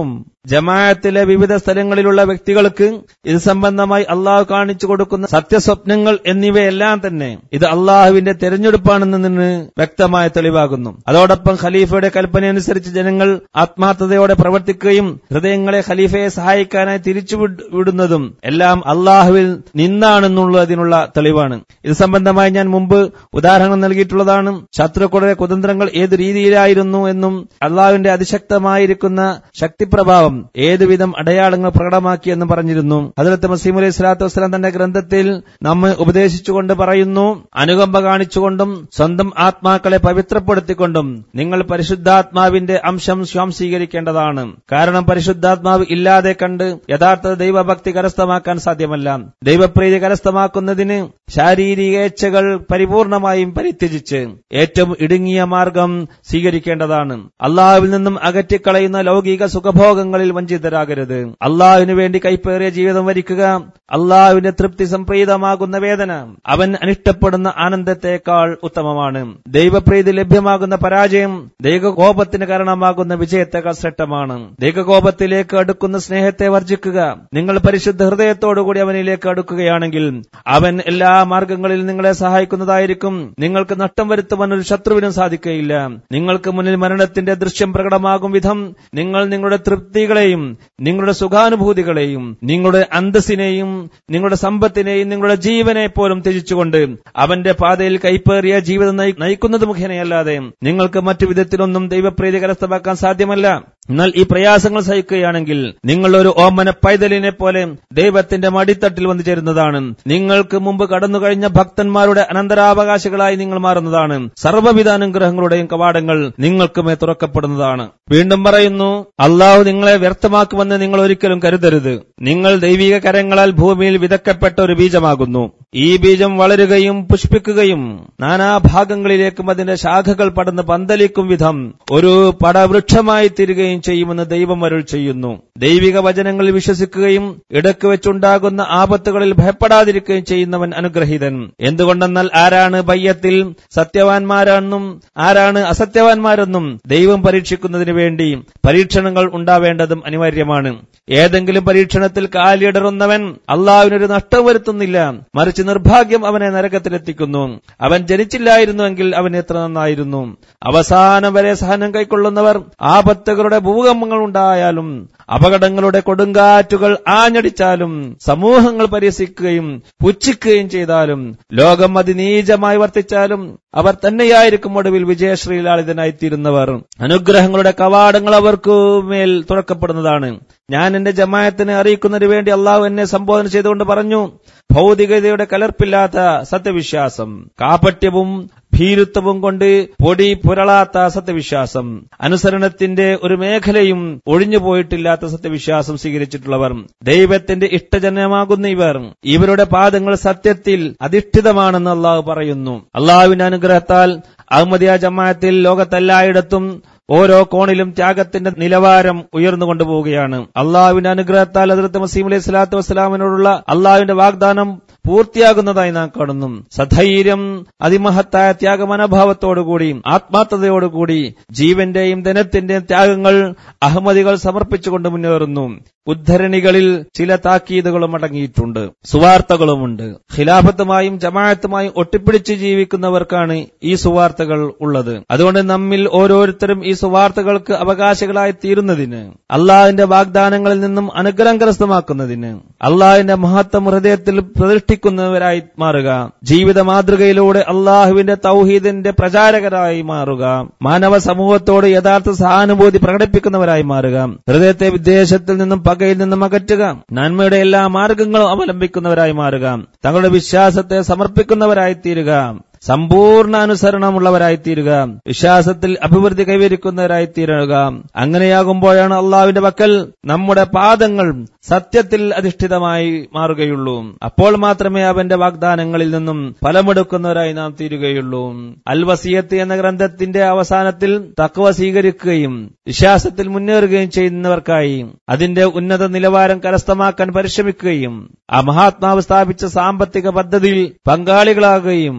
ജമാഅത്തിലെ വിവിധ സ്ഥലങ്ങളിലുള്ള വ്യക്തികൾക്ക് ഇത് സംബന്ധമായി അള്ളാഹു കാണിച്ചു കൊടുക്കുന്ന സത്യസ്വപ്നങ്ങൾ എന്നിവയെല്ലാം തന്നെ ഇത് അള്ളാഹുവിന്റെ തെരഞ്ഞെടുപ്പാണെന്നതിന് വ്യക്തമായ തെളിവാകുന്നു അതോടൊപ്പം ഖലീഫയുടെ കൽപ്പനയനുസരിച്ച് ജനങ്ങൾ ആത്മാർത്ഥതയോടെ പ്രവർത്തിക്കുകയും ഹൃദയങ്ങളെ ഖലീഫയെ സഹായിക്കാനായി തിരിച്ചു വിടുന്നതും എല്ലാം അള്ളാഹുവിൽ നിന്നാണെന്നുള്ളതിനുള്ള തെളിവാണ് ഇത് സംബന്ധമായി ഞാൻ മുമ്പ് ഉദാഹരണം നൽകിയിട്ടുള്ളതാണ് ശത്രുക്കളുടെ കുതന്ത്രങ്ങൾ ഏത് രീതിയിലായിരുന്നു എന്നും അള്ളാഹുവിന്റെ അതിശക്തമായിരിക്കുന്ന ശക്തിപ്രഭാവം ഏതുവിധം അടയാളങ്ങൾ പ്രകടമാക്കിയെന്നും പറഞ്ഞിരുന്നു അതിലത്ത് മസീം അലൈഹി സ്വലാത്തു വസ്സലാം തന്റെ ഗ്രന്ഥത്തിൽ നമ്മെ ഉപദേശിച്ചുകൊണ്ട് പറയുന്നു അനുകമ്പ കാണിച്ചുകൊണ്ടും സ്വന്തം ആത്മാക്കളെ പവിത്രപ്പെടുത്തിക്കൊണ്ടും നിങ്ങൾ പരിശുദ്ധാത്മാവിന്റെ അംശം സ്വാംശീകരിക്കേണ്ടതാണ് കാരണം പരിശുദ്ധാത്മാവ് ഇല്ലാതെ കണ്ട് യഥാർത്ഥ ദൈവഭക്തി കരസ്ഥമാക്കാൻ സാധ്യമല്ല ദൈവപ്രീതി കരസ്ഥമാക്കുന്നതിന് ശാരീരികേച്ഛകൾ പരിപൂർണമായും പരിത്യജിച്ച് ഏറ്റവും ഇടുങ്ങിയ മാർഗം സ്വീകരിക്കേണ്ടതാണ് അള്ളാഹുവിൽ നിന്നും അകറ്റിക്കളയുന്ന ലൗകിക സുഖഭോഗങ്ങളിൽ വഞ്ചിതരാകരുത് അള്ളാഹുവിനു വേണ്ടി കൈപ്പേറിയ ജീവിതം വരിക്കുക അള്ളാഹുവിന്റെ തൃപ്തി സംപ്രീതമാകുന്ന വേദന അവൻ അനിഷ്ടപ്പെടുന്ന ആനന്ദത്തെക്കാൾ ഉത്തമമാണ് ദൈവപ്രീതി ലഭ്യമാകുന്ന പരാജയം ദൈവകോപത്തിന് കാരണമാകുന്ന വിജയത്തെക്കാൾ ശ്രേഷ്ഠമാണ് ദൈവകോപത്തിലേക്ക് അടുക്കുന്ന സ്നേഹത്തെ വർജിക്കുക നിങ്ങൾ പരിശുദ്ധ ഹൃദയത്തോടുകൂടി അവനിലേക്ക് അടുക്കുകയാണെങ്കിൽ അവൻ എല്ലാ മാർഗങ്ങളിൽ നിങ്ങളെ സഹായിക്കുന്നതായിരിക്കും നിങ്ങൾക്ക് നഷ്ടം വരുത്തുവാൻ ഒരു ശത്രുവിനും സാധിക്കുകയില്ല നിങ്ങൾക്ക് മുന്നിൽ മരണത്തിന്റെ ദൃശ്യം പ്രകടമാകും വിധം നിങ്ങൾ നിങ്ങളുടെ തൃപ്തികളെയും നിങ്ങളുടെ സുഖാനുഭൂതികളെയും നിങ്ങളുടെ അന്തസ്സിനെയും നിങ്ങളുടെ സമ്പത്തിനെയും നിങ്ങളുടെ ജീവനെ പോലും ത്യജിച്ചുകൊണ്ട് അവന്റെ പാതയിൽ കൈപ്പേറിയ ജീവിതം നയിക്കുന്നത് മുഖേനയല്ലാതെ നിങ്ങൾക്ക് മറ്റു വിധത്തിലൊന്നും ദൈവപ്രീതി കരസ്ഥമാക്കാൻ സാധ്യമല്ല എന്നാൽ ഈ പ്രയാസങ്ങൾ സഹിക്കുകയാണെങ്കിൽ നിങ്ങൾ ഒരു ഓമന പൈതലിനെ പോലെ ദൈവത്തിന്റെ മടിത്തട്ടിൽ വന്നു ചേരുന്നതാണ് നിങ്ങൾക്ക് മുമ്പ് കടന്നു കഴിഞ്ഞ ഭക്തന്മാരുടെ അനന്തരാവകാശികളായി നിങ്ങൾ മാറുന്നതാണ് സർവ്വവിധ അനുഗ്രഹങ്ങളുടെയും കവാടങ്ങൾ നിങ്ങൾക്കുമേ തുറക്കപ്പെടുന്നതാണ് വീണ്ടും പറയുന്നു അള്ളാഹു നിങ്ങളെ വ്യർത്ഥമാക്കുമെന്ന് നിങ്ങൾ ഒരിക്കലും കരുതരുത് നിങ്ങൾ ദൈവിക കരങ്ങളാൽ ഭൂമിയിൽ വിതക്കപ്പെട്ട ഒരു ബീജമാകുന്നു ഈ ബീജം വളരുകയും പുഷ്പിക്കുകയും നാനാഭാഗങ്ങളിലേക്കും അതിന്റെ ശാഖകൾ പടന്ന് പന്തലിക്കും വിധം ഒരു പടവൃക്ഷമായി തീരുകയും ചെയ്യുമെന്ന് ദൈവം അരുൾ ചെയ്യുന്നു ദൈവിക വചനങ്ങളിൽ വിശ്വസിക്കുകയും ഇടയ്ക്ക് വെച്ചുണ്ടാകുന്ന ആപത്തുകളിൽ ഭയപ്പെടാതിരിക്കുകയും ചെയ്യുന്നവൻ അനുഗ്രഹീതൻ എന്തുകൊണ്ടെന്നാൽ ആരാണ് ബയ്യത്തിൽ സത്യവാൻമാരെന്നും ആരാണ് അസത്യവാൻമാരെന്നും ദൈവം പരീക്ഷിക്കുന്നതിന് വേണ്ടി പരീക്ഷണങ്ങൾ ഉണ്ടാവേണ്ടതും അനിവാര്യമാണ് ഏതെങ്കിലും പരീക്ഷണത്തിൽ കാലിടറുന്നവൻ അള്ളാഹുവിനൊരു നഷ്ടം വരുത്തുന്നില്ല മറിച്ച് നിർഭാഗ്യം അവനെ നരകത്തിലെത്തിക്കുന്നു അവൻ ജനിച്ചില്ലായിരുന്നുവെങ്കിൽ അവൻ എത്ര നന്നായിരുന്നു അവസാനം വരെ സഹനം കൈക്കൊള്ളുന്നവർ ആപത്തുകളുടെ ഭൂകമ്പങ്ങൾ ഉണ്ടായാലും അപകടങ്ങളുടെ കൊടുങ്കാറ്റുകൾ ആഞ്ഞടിച്ചാലും സമൂഹങ്ങൾ പരിഹസിക്കുകയും പുച്ഛിക്കുകയും ചെയ്താലും ലോകം അതിനീചമായി വർത്തിച്ചാലും അവർ തന്നെയായിരിക്കും ഒടുവിൽ വിജയശ്രീലാളിതനായിത്തീരുന്നവർ അനുഗ്രഹങ്ങളുടെ കവാടങ്ങൾ അവർക്ക് മേൽ തുറക്കപ്പെടുന്നതാണ് ഞാൻ എന്റെ ജമായത്തിനെ അറിയിക്കുന്നതിന് വേണ്ടി അള്ളാഹു എന്നെ സംബോധന ചെയ്തുകൊണ്ട് പറഞ്ഞു ഭൗതികതയുടെ കലർപ്പില്ലാത്ത സത്യവിശ്വാസം കാപട്യവും ഭീരുത്വവും കൊണ്ട് പൊടി പുരളാത്ത സത്യവിശ്വാസം അനുസരണത്തിന്റെ ഒരു മേഖലയും ഒഴിഞ്ഞുപോയിട്ടില്ലാത്ത സത്യവിശ്വാസം സ്വീകരിച്ചിട്ടുള്ളവർ ദൈവത്തിന്റെ ഇഷ്ടജനമാകുന്ന ഇവർ ഇവരുടെ പാദങ്ങൾ സത്യത്തിൽ അധിഷ്ഠിതമാണെന്ന് അള്ളാഹു പറയുന്നു അള്ളാഹുവിന്റെ അനുഗ്രഹത്താൽ അഹമ്മദിയ ജമാഅത്തിൽ ലോകത്തെല്ലായിടത്തും ഓരോ കോണിലും ത്യാഗത്തിന്റെ നിലവാരം ഉയർന്നുകൊണ്ടുപോവുകയാണ് അള്ളാഹുവിന്റെ അനുഗ്രഹത്താൽ അതിർത്ത് മസീം അലൈഹി സ്വലാത്തു വസ്സലാമിനോടുള്ള അള്ളാഹുവിന്റെ വാഗ്ദാനം പൂർത്തിയാകുന്നതായി നാം കാണുന്നു സധൈര്യം അതിമഹത്തായ ത്യാഗമനോഭാവത്തോടുകൂടി ആത്മാർത്ഥതയോടുകൂടി ജീവന്റെയും ധനത്തിന്റെയും ത്യാഗങ്ങൾ അഹമ്മദികൾ സമർപ്പിച്ചുകൊണ്ട് മുന്നേറുന്നു ഉദ്ധരണികളിൽ ചില താക്കീതുകളും അടങ്ങിയിട്ടുണ്ട് സുവാർത്തകളുമുണ്ട് ഖിലാഫത്തുമായും ജമാഅത്തുമായും ഒട്ടിപ്പിടിച്ച് ജീവിക്കുന്നവർക്കാണ് ഈ സുവാർത്തകൾ ഉള്ളത് അതുകൊണ്ട് നമ്മിൽ ഓരോരുത്തരും ഈ സുവാർത്തകൾക്ക് അവകാശികളായി തീരുന്നതിന് അള്ളാഹിന്റെ വാഗ്ദാനങ്ങളിൽ നിന്നും അനുഗ്രഹം കരസ്ഥമാക്കുന്നതിന് അള്ളാഹിന്റെ മഹത്വം ഹൃദയത്തിൽ പ്രതിഷ്ഠിക്കുന്നവരായി മാറുക ജീവിത മാതൃകയിലൂടെ അള്ളാഹുവിന്റെ തൗഹീദിന്റെ പ്രചാരകരായി മാറുക മാനവ സമൂഹത്തോട് യഥാർത്ഥ സഹാനുഭൂതി പ്രകടിപ്പിക്കുന്നവരായി മാറുക ഹൃദയത്തെ വിദ്വേഷത്തിൽ നിന്നും പകയിൽ നിന്നും അകറ്റുക നന്മയുടെ എല്ലാ മാർഗങ്ങളും അവലംബിക്കുന്നവരായി മാറുക തങ്ങളുടെ വിശ്വാസത്തെ സമർപ്പിക്കുന്നവരായി തീരുക സമ്പൂർണ്ണ അനുസരണമുള്ളവരായി തീരുക വിശ്വാസത്തിൽ അഭിവൃദ്ധി കൈവരിക്കുന്നവരായി തീരുക അങ്ങനെയാകുമ്പോഴാണ് അള്ളാഹുവിന്റെ പക്കൽ നമ്മുടെ പാദങ്ങൾ സത്യത്തിൽ അധിഷ്ഠിതമായി മാറുകയുള്ളൂ അപ്പോൾ മാത്രമേ അവന്റെ വാഗ്ദാനങ്ങളിൽ നിന്നും ഫലമെടുക്കുന്നവരായി നാം തീരുകയുള്ളൂ അൽവസിയത്ത് എന്ന ഗ്രന്ഥത്തിന്റെ അവസാനത്തിൽ തക്വ സ്വീകരിക്കുകയും വിശ്വാസത്തിൽ മുന്നേറുകയും ചെയ്യുന്നവർക്കായി അതിന്റെ ഉന്നത നിലവാരം കരസ്ഥമാക്കാൻ പരിശ്രമിക്കുകയും ആ മഹാത്മാവ് സ്ഥാപിച്ച സാമ്പത്തിക പദ്ധതിയിൽ പങ്കാളികളാകുകയും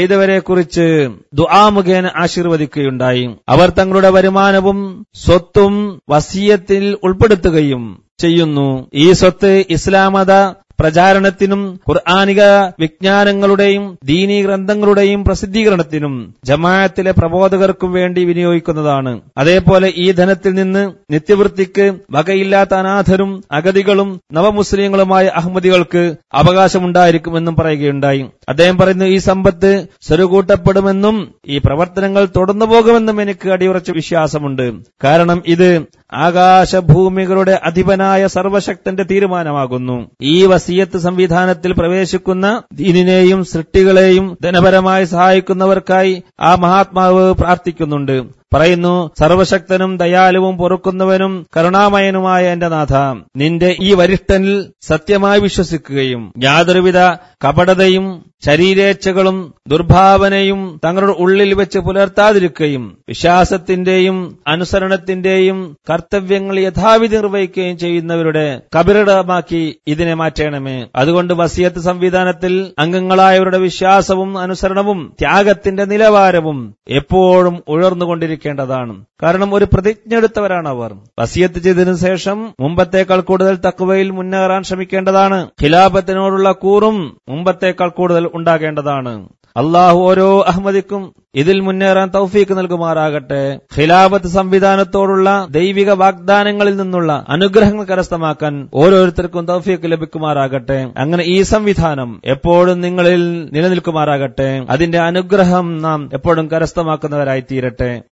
ചെയ്തവരെക്കുറിച്ച് ദുആ മുഖേന ആശീർവദിക്കുകയുണ്ടായി അവർ തങ്ങളുടെ വരുമാനവും സ്വത്തും വസീയത്തിൽ ഉൾപ്പെടുത്തുകയും ചെയ്യുന്നു ഈ സ്വത്ത് ഇസ്ലാമത പ്രചാരണത്തിനും ഖുർആാനിക വിജ്ഞാനങ്ങളുടെയും ദീനീ ഗ്രന്ഥങ്ങളുടെയും പ്രസിദ്ധീകരണത്തിനും ജമാഅത്തിലെ പ്രബോധകർക്കും വേണ്ടി വിനിയോഗിക്കുന്നതാണ് അതേപോലെ ഈ ധനത്തിൽ നിന്ന് നിത്യവൃത്തിക്ക് വകയില്ലാത്ത അനാഥരും അഗതികളും നവമുസ്ലിങ്ങളുമായ അഹമ്മദികൾക്ക് അവകാശമുണ്ടായിരിക്കുമെന്നും പറയുകയുണ്ടായി അദ്ദേഹം പറയുന്നു ഈ സമ്പത്ത് സ്വരുകൂട്ടപ്പെടുമെന്നും ഈ പ്രവർത്തനങ്ങൾ തുടർന്നു പോകുമെന്നും എനിക്ക് അടിയുറച്ച വിശ്വാസമുണ്ട് കാരണം ഇത് ആകാശഭൂമികളുടെ അധിപനായ സർവശക്തന്റെ തീരുമാനമാകുന്നു ഈ വസീയത്ത് സംവിധാനത്തിൽ പ്രവേശിക്കുന്ന ദീനിനെയും സൃഷ്ടികളെയും ധനപരമായി സഹായിക്കുന്നവർക്കായി ആ മഹാത്മാവ് പ്രാർത്ഥിക്കുന്നുണ്ട് പറയുന്നു സർവശക്തനും ദയാലുവും പൊറുക്കുന്നവനും കരുണാമയനുമായ എന്റെ നാഥ നിന്റെ ഈ വരിഷ്ഠനിൽ സത്യമായി വിശ്വസിക്കുകയും യാതൊരുവിധ കപടതയും ശരീരേച്ഛകളും ദുർഭാവനയും തങ്ങളുടെ ഉള്ളിൽ വെച്ച് പുലർത്താതിരിക്കുകയും വിശ്വാസത്തിന്റെയും അനുസരണത്തിന്റെയും കർത്തവ്യങ്ങൾ യഥാവിധി നിർവഹിക്കുകയും ചെയ്യുന്നവരുടെ കബിറിടമാക്കി ഇതിനെ മാറ്റണമേ അതുകൊണ്ട് വസിയത്ത് സംവിധാനത്തിൽ അംഗങ്ങളായവരുടെ വിശ്വാസവും അനുസരണവും ത്യാഗത്തിന്റെ നിലവാരവും എപ്പോഴും ഉയർന്നുകൊണ്ടിരിക്കേണ്ടതാണ് കാരണം ഒരു പ്രതിജ്ഞ എടുത്തവരാണ് അവർ വസിയത്ത് ചെയ്തതിനു ശേഷം മുമ്പത്തേക്കാൾ കൂടുതൽ തക്കുവയിൽ മുന്നേറാൻ ശ്രമിക്കേണ്ടതാണ് ഖിലാഫത്തിനോടുള്ള കൂറും മുമ്പത്തേക്കാൾ കൂടുതൽ ഉണ്ടാകേണ്ടതാണ് അള്ളാഹു ഓരോ അഹമ്മദിക്കും ഇതിൽ മുന്നേറാൻ തൗഫീക്ക് നൽകുമാറാകട്ടെ ഖിലാഫത്ത് സംവിധാനത്തോടുള്ള ദൈവിക വാഗ്ദാനങ്ങളിൽ നിന്നുള്ള അനുഗ്രഹങ്ങൾ കരസ്ഥമാക്കാൻ ഓരോരുത്തർക്കും തൗഫീക്ക് ലഭിക്കുമാറാകട്ടെ അങ്ങനെ ഈ സംവിധാനം എപ്പോഴും നിങ്ങളിൽ നിലനിൽക്കുമാറാകട്ടെ അതിന്റെ അനുഗ്രഹം നാം എപ്പോഴും കരസ്ഥമാക്കുന്നവരായി തീരട്ടെ